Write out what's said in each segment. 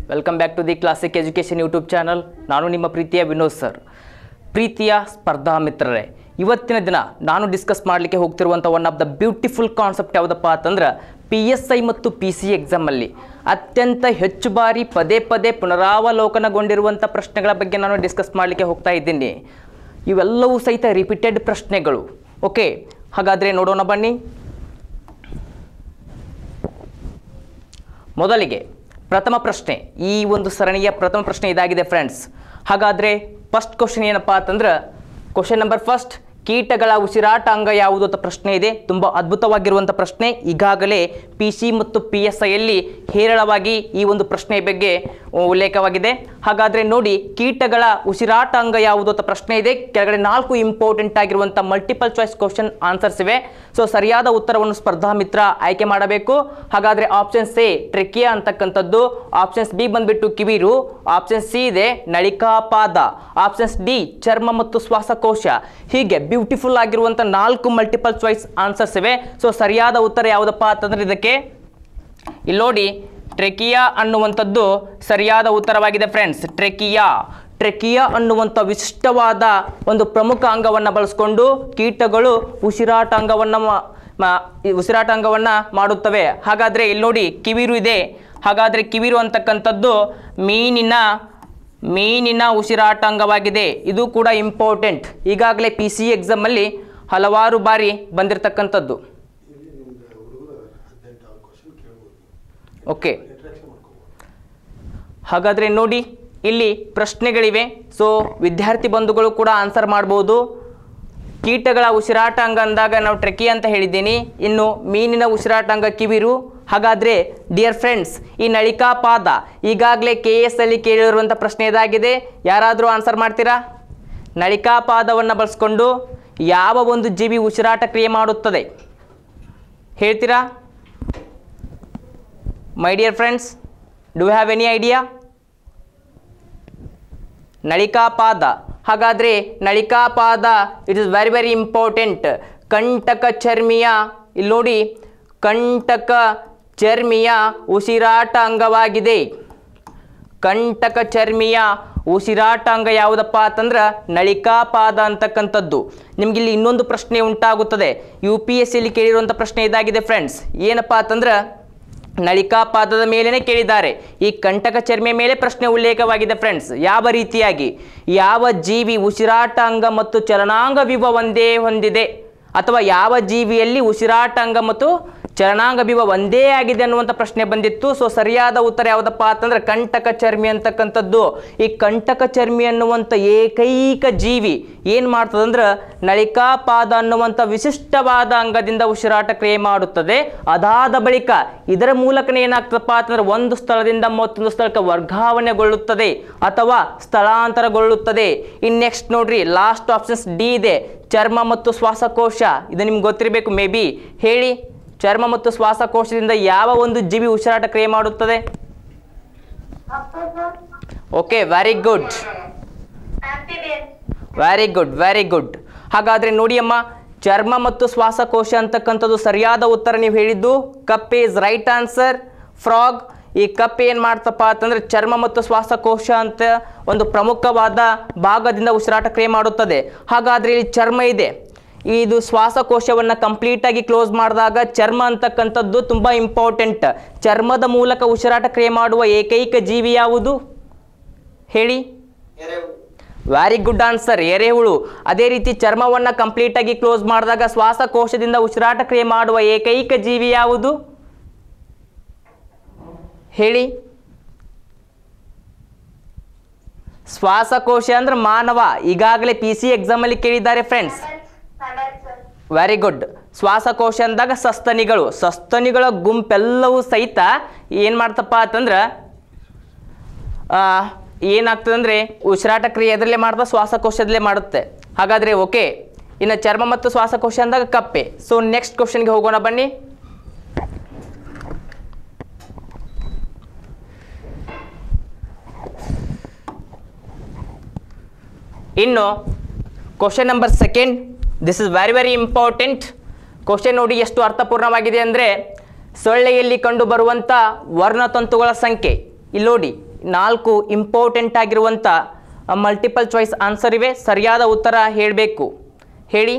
Welcome back to the classic education YouTube channel ನಾನು ನಿಮ್ಮ ಪ್ರೀತಿಯ ವಿನೋದ್ ಸರ್ ಪ್ರೀತಿಯ ಸ್ಪರ್ಧಾ ಮಿತ್ರರೇ ಇವತ್ತಿನ ದಿನ ನಾನು ಡಿಸ್ಕಸ್ ಮಾಡಲಿಕ್ಕೆ ಹೋಗ್ತಿರುವಂಥ one of the beautiful concept ಯಾವುದಪ್ಪ ಅಂತಂದ್ರೆ ಪಿ ಎಸ್ ಐ ಮತ್ತು ಪಿ ಸಿ ಎಕ್ಸಾಮಲ್ಲಿ ಅತ್ಯಂತ ಹೆಚ್ಚು ಬಾರಿ ಪದೇ ಪದೇ ಪುನರಾವಲೋಕನಗೊಂಡಿರುವಂಥ ಪ್ರಶ್ನೆಗಳ ಬಗ್ಗೆ ನಾನು ಡಿಸ್ಕಸ್ ಮಾಡಲಿಕ್ಕೆ ಹೋಗ್ತಾ ಇದ್ದೀನಿ ಇವೆಲ್ಲವೂ ಸಹಿತ ರಿಪೀಟೆಡ್ ಪ್ರಶ್ನೆಗಳು ಓಕೆ ಹಾಗಾದರೆ ನೋಡೋಣ ಬನ್ನಿ ಮೊದಲಿಗೆ ಪ್ರಥಮ ಪ್ರಶ್ನೆ ಈ ಒಂದು ಸರಣಿಯ ಪ್ರಥಮ ಪ್ರಶ್ನೆ ಇದಾಗಿದೆ ಫ್ರೆಂಡ್ಸ್ ಹಾಗಾದರೆ ಫಸ್ಟ್ ಕ್ವಶನ್ ಏನಪ್ಪ ಅಂತಂದ್ರೆ ಕ್ವಶನ್ ನಂಬರ್ ಫಸ್ಟ್ ಕೀಟಗಳ ಉಸಿರಾಟ ಅಂಗ ಯಾವುದು ಅಂತ ಪ್ರಶ್ನೆ ಇದೆ ತುಂಬ ಅದ್ಭುತವಾಗಿರುವಂಥ ಪ್ರಶ್ನೆ ಈಗಾಗಲೇ ಪಿ ಸಿ ಮತ್ತು ಪಿ ಎಸ್ ಐಯಲ್ಲಿ ಹೇರಳವಾಗಿ ಈ ಒಂದು ಪ್ರಶ್ನೆ ಬಗ್ಗೆ ಉಲ್ಲೇಖವಾಗಿದೆ ಹಾಗಾದರೆ ನೋಡಿ ಕೀಟಗಳ ಉಸಿರಾಟ ಅಂಗ ಯಾವುದು ಅಂತ ಪ್ರಶ್ನೆ ಇದೆ ಕೆಳಗಡೆ ನಾಲ್ಕು ಇಂಪಾರ್ಟೆಂಟ್ ಆಗಿರುವಂಥ ಮಲ್ಟಿಪಲ್ ಚಾಯ್ಸ್ ಕ್ವಶನ್ ಆನ್ಸರ್ಸ್ ಇವೆ ಸೊ ಸರಿಯಾದ ಉತ್ತರವನ್ನು ಸ್ಪರ್ಧಾ ಮಿತ್ರ ಆಯ್ಕೆ ಮಾಡಬೇಕು ಹಾಗಾದರೆ ಆಪ್ಷನ್ ಸಿ ಟ್ರೆಕಿಯಾ ಅಂತಕ್ಕಂಥದ್ದು ಆಪ್ಷನ್ಸ್ ಬಿ ಬಂದ್ಬಿಟ್ಟು ಕಿವಿರು ಆಪ್ಷನ್ ಸಿ ಇದೆ ನಳಿಕಾಪಾದ ಆಪ್ಷನ್ಸ್ ಡಿ ಚರ್ಮ ಮತ್ತು ಶ್ವಾಸಕೋಶ ಹೀಗೆ ಬ್ಯೂಟಿಫುಲ್ ಆಗಿರುವಂಥ ನಾಲ್ಕು ಮಲ್ಟಿಪಲ್ ಚಾಯ್ಸ್ ಆನ್ಸರ್ಸ್ ಇವೆ ಸೊ ಸರಿಯಾದ ಉತ್ತರ ಯಾವುದಪ್ಪ ಅಂತಂದ್ರೆ ಇದಕ್ಕೆ ಇಲ್ಲಿ ನೋಡಿ ಟ್ರೆಕಿಯಾ ಅನ್ನುವಂಥದ್ದು ಸರಿಯಾದ ಉತ್ತರವಾಗಿದೆ ಫ್ರೆಂಡ್ಸ್ ಟ್ರೆಕಿಯಾ ಟ್ರೆಕಿಯಾ ಅನ್ನುವಂಥ ವಿಶಿಷ್ಟವಾದ ಒಂದು ಪ್ರಮುಖ ಅಂಗವನ್ನು ಬಳಸ್ಕೊಂಡು ಕೀಟಗಳು ಉಸಿರಾಟ ಅಂಗವನ್ನು ಮಾ- ಮಾ- ಈ ಉಸಿರಾಟ ಅಂಗವನ್ನು ಮಾಡುತ್ತವೆ ಹಾಗಾದರೆ ಇಲ್ಲಿ ನೋಡಿ ಕಿವಿರು ಇದೆ ಹಾಗಾದರೆ ಕಿವಿರು ಅಂತಕ್ಕಂಥದ್ದು ಮೀನಿನ ಮೀನಿನ ಉಸಿರಾಟ ಅಂಗವಾಗಿದೆ ಇದು ಕೂಡ ಇಂಪಾರ್ಟೆಂಟ್ ಈಗಾಗಲೇ ಪಿ ಸಿ ಎಕ್ಸಾಮಲ್ಲಿ ಹಲವಾರು ಬಾರಿ ಬಂದಿರತಕ್ಕಂಥದ್ದು ಇಲ್ಲಿ ನಿಮ್ದು ಹುಡುಗರು ಹದಿನೆಂಟು ಕ್ವಶನ್ ಕೇಳ್ಬೋದು ಓಕೆ ಇಂಟ್ರಾಕ್ಷನ್ ಮಾಡ್ಕೋಬೋದು ಹಾಗಾದರೆ ನೋಡಿ ಇಲ್ಲಿ ಪ್ರಶ್ನೆಗಳಿವೆ ಸೊ ವಿದ್ಯಾರ್ಥಿ ಬಂಧುಗಳು ಕೂಡ ಆನ್ಸರ್ ಮಾಡ್ಬೋದು ಕೀಟಗಳ ಉಸಿರಾಟ ಅಂಗ ಅಂದಾಗ ನಾವು ಟ್ರೆಕಿ ಅಂತ ಹೇಳಿದ್ದೀನಿ ಇನ್ನು ಮೀನಿನ ಉಸಿರಾಟ ಅಂಗ ಕಿವಿರು ಹಾಗಾದರೆ ಡಿಯರ್ ಫ್ರೆಂಡ್ಸ್ ಈ ನಳಿಕಾಪಾದ ಈಗಾಗಲೇ ಕೆ ಎಸ್ ಅಲ್ಲಿ ಕೇಳಿರುವಂಥ ಪ್ರಶ್ನೆ ಇದಾಗಿದೆ ಯಾರಾದರೂ ಆನ್ಸರ್ ಮಾಡ್ತೀರಾ ನಳಿಕಾಪಾದವನ್ನು ಬಳಸ್ಕೊಂಡು ಯಾವ ಒಂದು ಜೀವಿ ಉಸಿರಾಟ ಕ್ರಿಯೆ ಮಾಡುತ್ತದೆ ಹೇಳ್ತೀರಾ my dear friends do have any idea ನಳಿಕಾಪಾದ ಹಾಗಾದರೆ ನಳಿಕಾಪಾದ it is very very important ಕಂಟಕ ಚರ್ಮಿಯ ಇಲ್ಲಿ ನೋಡಿ ಕಂಟಕ ಚರ್ಮಿಯ ಉಸಿರಾಟ ಅಂಗವಾಗಿದೆ ಕಂಟಕ ಚರ್ಮಿಯ ಉಸಿರಾಟ ಅಂಗ ಯಾವುದಪ್ಪ ಅಂತಂದ್ರೆ ನಳಿಕಾಪಾದ ಅಂತಕ್ಕಂಥದ್ದು ನಿಮ್ಗೆ ಇಲ್ಲಿ ಇನ್ನೊಂದು ಪ್ರಶ್ನೆ ಉಂಟಾಗುತ್ತದೆ ಯು ಪಿ ಎಸ್ ಸಿಲಿ ಕೇಳಿರುವಂಥ ಪ್ರಶ್ನೆ ಇದಾಗಿದೆ ಫ್ರೆಂಡ್ಸ್ ಏನಪ್ಪ ಅಂತಂದ್ರೆ ನಳಿಕಾಪಾದದ ಮೇಲೇನೆ ಕೇಳಿದ್ದಾರೆ ಈ ಕಂಟಕ ಚರ್ಮೆಯ ಮೇಲೆ ಪ್ರಶ್ನೆ ಉಲ್ಲೇಖವಾಗಿದೆ ಫ್ರೆಂಡ್ಸ್ ಯಾವ ರೀತಿಯಾಗಿ ಯಾವ ಜೀವಿ ಉಸಿರಾಟ ಅಂಗ ಮತ್ತು ಚಲನಾಂಗವಿವ ಒಂದೇ ಹೊಂದಿದೆ ಅಥವಾ ಯಾವ ಜೀವಿಯಲ್ಲಿ ಉಸಿರಾಟ ಅಂಗ ಮತ್ತು ಚಲನಾಂಗವಿವ ಒಂದೇ ಆಗಿದೆ ಅನ್ನುವಂಥ ಪ್ರಶ್ನೆ ಬಂದಿತ್ತು ಸೊ ಸರಿಯಾದ ಉತ್ತರ ಯಾವುದಪ್ಪ ಅಂತಂದ್ರೆ ಕಂಟಕ ಚರ್ಮಿ ಅಂತಕ್ಕಂಥದ್ದು ಈ ಕಂಟಕ ಚರ್ಮಿ ಅನ್ನುವಂಥ ಏಕೈಕ ಜೀವಿ ಏನು ಮಾಡ್ತದಂದ್ರೆ ನಳಿಕಾಪಾದ ಅನ್ನುವಂಥ ವಿಶಿಷ್ಟವಾದ ಅಂಗದಿಂದ ಉಸಿರಾಟ ಕ್ರಿಯೆ ಮಾಡುತ್ತದೆ ಅದಾದ ಬಳಿಕ ಇದರ ಮೂಲಕನೇ ಏನಾಗ್ತದಪ್ಪ ಅಂತಂದ್ರೆ ಒಂದು ಸ್ಥಳದಿಂದ ಮತ್ತೊಂದು ಸ್ಥಳಕ್ಕೆ ವರ್ಗಾವಣೆಗೊಳ್ಳುತ್ತದೆ ಅಥವಾ ಸ್ಥಳಾಂತರಗೊಳ್ಳುತ್ತದೆ ಇನ್ ನೆಕ್ಸ್ಟ್ ನೋಡ್ರಿ ಲಾಸ್ಟ್ ಆಪ್ಷನ್ಸ್ ಡಿ ಇದೆ ಚರ್ಮ ಮತ್ತು ಶ್ವಾಸಕೋಶ ಇದು ನಿಮ್ಗೆ ಗೊತ್ತಿರಬೇಕು ಮೇ ಬಿ ಹೇಳಿ ಚರ್ಮ ಮತ್ತು ಶ್ವಾಸಕೋಶದಿಂದ ಯಾವ ಒಂದು ಜೀವಿ ಉಸಿರಾಟ ಕ್ರಿಯೆ ಮಾಡುತ್ತದೆ okay very good very good very good ಹಾಗಾದರೆ ನೋಡಿ ಅಮ್ಮ ಚರ್ಮ ಮತ್ತು ಶ್ವಾಸಕೋಶ ಅಂತಕ್ಕಂಥದ್ದು ಸರಿಯಾದ ಉತ್ತರ ನೀವು ಹೇಳಿದ್ದು ಕಪ್ ಈಸ್ ರೈಟ್ ಆನ್ಸರ್ ಫ್ರಾಗ್ ಈ ಕಪ್ ಏನು ಮಾಡ್ತಪ್ಪ ಅಂತಂದ್ರೆ ಚರ್ಮ ಮತ್ತು ಶ್ವಾಸಕೋಶ ಅಂತ ಒಂದು ಪ್ರಮುಖವಾದ ಭಾಗದಿಂದ ಉಸಿರಾಟ ಕ್ರಿಯೆ ಮಾಡುತ್ತದೆ ಹಾಗಾದರೆ ಇಲ್ಲಿ ಚರ್ಮ ಇದೆ ಇದು ಶ್ವಾಸಕೋಶವನ್ನು ಕಂಪ್ಲೀಟಾಗಿ ಕ್ಲೋಸ್ ಮಾಡಿದಾಗ ಚರ್ಮ ಅಂತಕ್ಕಂಥದ್ದು ತುಂಬ ಇಂಪಾರ್ಟೆಂಟ್ ಚರ್ಮದ ಮೂಲಕ ಉಸಿರಾಟ ಕ್ರಿಯೆ ಮಾಡುವ ಏಕೈಕ ಜೀವಿ ಯಾವುದು ಹೇಳಿ ವೆರಿ ಗುಡ್ ಆನ್ಸರ್ ಎರೆಹುಳು ಅದೇ ರೀತಿ ಚರ್ಮವನ್ನು ಕಂಪ್ಲೀಟಾಗಿ ಕ್ಲೋಸ್ ಮಾಡಿದಾಗ ಶ್ವಾಸಕೋಶದಿಂದ ಉಸಿರಾಟ ಕ್ರಿಯೆ ಮಾಡುವ ಏಕೈಕ ಜೀವಿ ಯಾವುದು ಹೇಳಿ ಶ್ವಾಸಕೋಶ ಅಂದ್ರೆ ಮಾನವ ಈಗಾಗಲೇ ಪಿ ಸಿ ಎಕ್ಸಾಮಲ್ಲಿ ಕೇಳಿದ್ದಾರೆ ಫ್ರೆಂಡ್ಸ್ ವೆರಿ ಗುಡ್ ಶ್ವಾಸಕೋಶ ಅಂದಾಗ ಸಸ್ತನಿಗಳು ಸಸ್ತನಿಗಳ ಗುಂಪೆಲ್ಲವೂ ಸಹಿತ ಏನು ಮಾಡ್ತಪ್ಪ ಅಂತಂದ್ರೆ ಆ, ಏನಾಗ್ತದೆ ಅಂದರೆ ಉಸಿರಾಟ ಕ್ರಿಯೆ ಎದರಲ್ಲೇ ಮಾಡ್ತಾ ಶ್ವಾಸಕೋಶದಲ್ಲೇ ಮಾಡುತ್ತೆ ಹಾಗಾದರೆ ಓಕೆ ಇನ್ನು ಚರ್ಮ ಮತ್ತು ಶ್ವಾಸಕೋಶ ಅಂದಾಗ ಕಪ್ಪೆ ಸೊ ನೆಕ್ಸ್ಟ್ ಕ್ವಶನ್ಗೆ ಹೋಗೋಣ ಬನ್ನಿ ಇನ್ನು question number second this is very very important question ನೋಡಿ ಎಷ್ಟು ಅರ್ಥಪೂರ್ಣವಾಗಿದೆ ಅಂದರೆ ಸೊಳ್ಳೆಯಲ್ಲಿ ಕಂಡುಬರುವಂಥ ವರ್ಣತಂತುಗಳ ಸಂಖ್ಯೆ ಇಲ್ಲಿ ನೋಡಿ ನಾಲ್ಕು ಇಂಪಾರ್ಟೆಂಟ್ ಆಗಿರುವಂಥ ಮಲ್ಟಿಪಲ್ ಚಾಯ್ಸ್ ಆನ್ಸರ್ ಇವೆ ಸರಿಯಾದ ಉತ್ತರ ಹೇಳಬೇಕು ಹೇಳಿ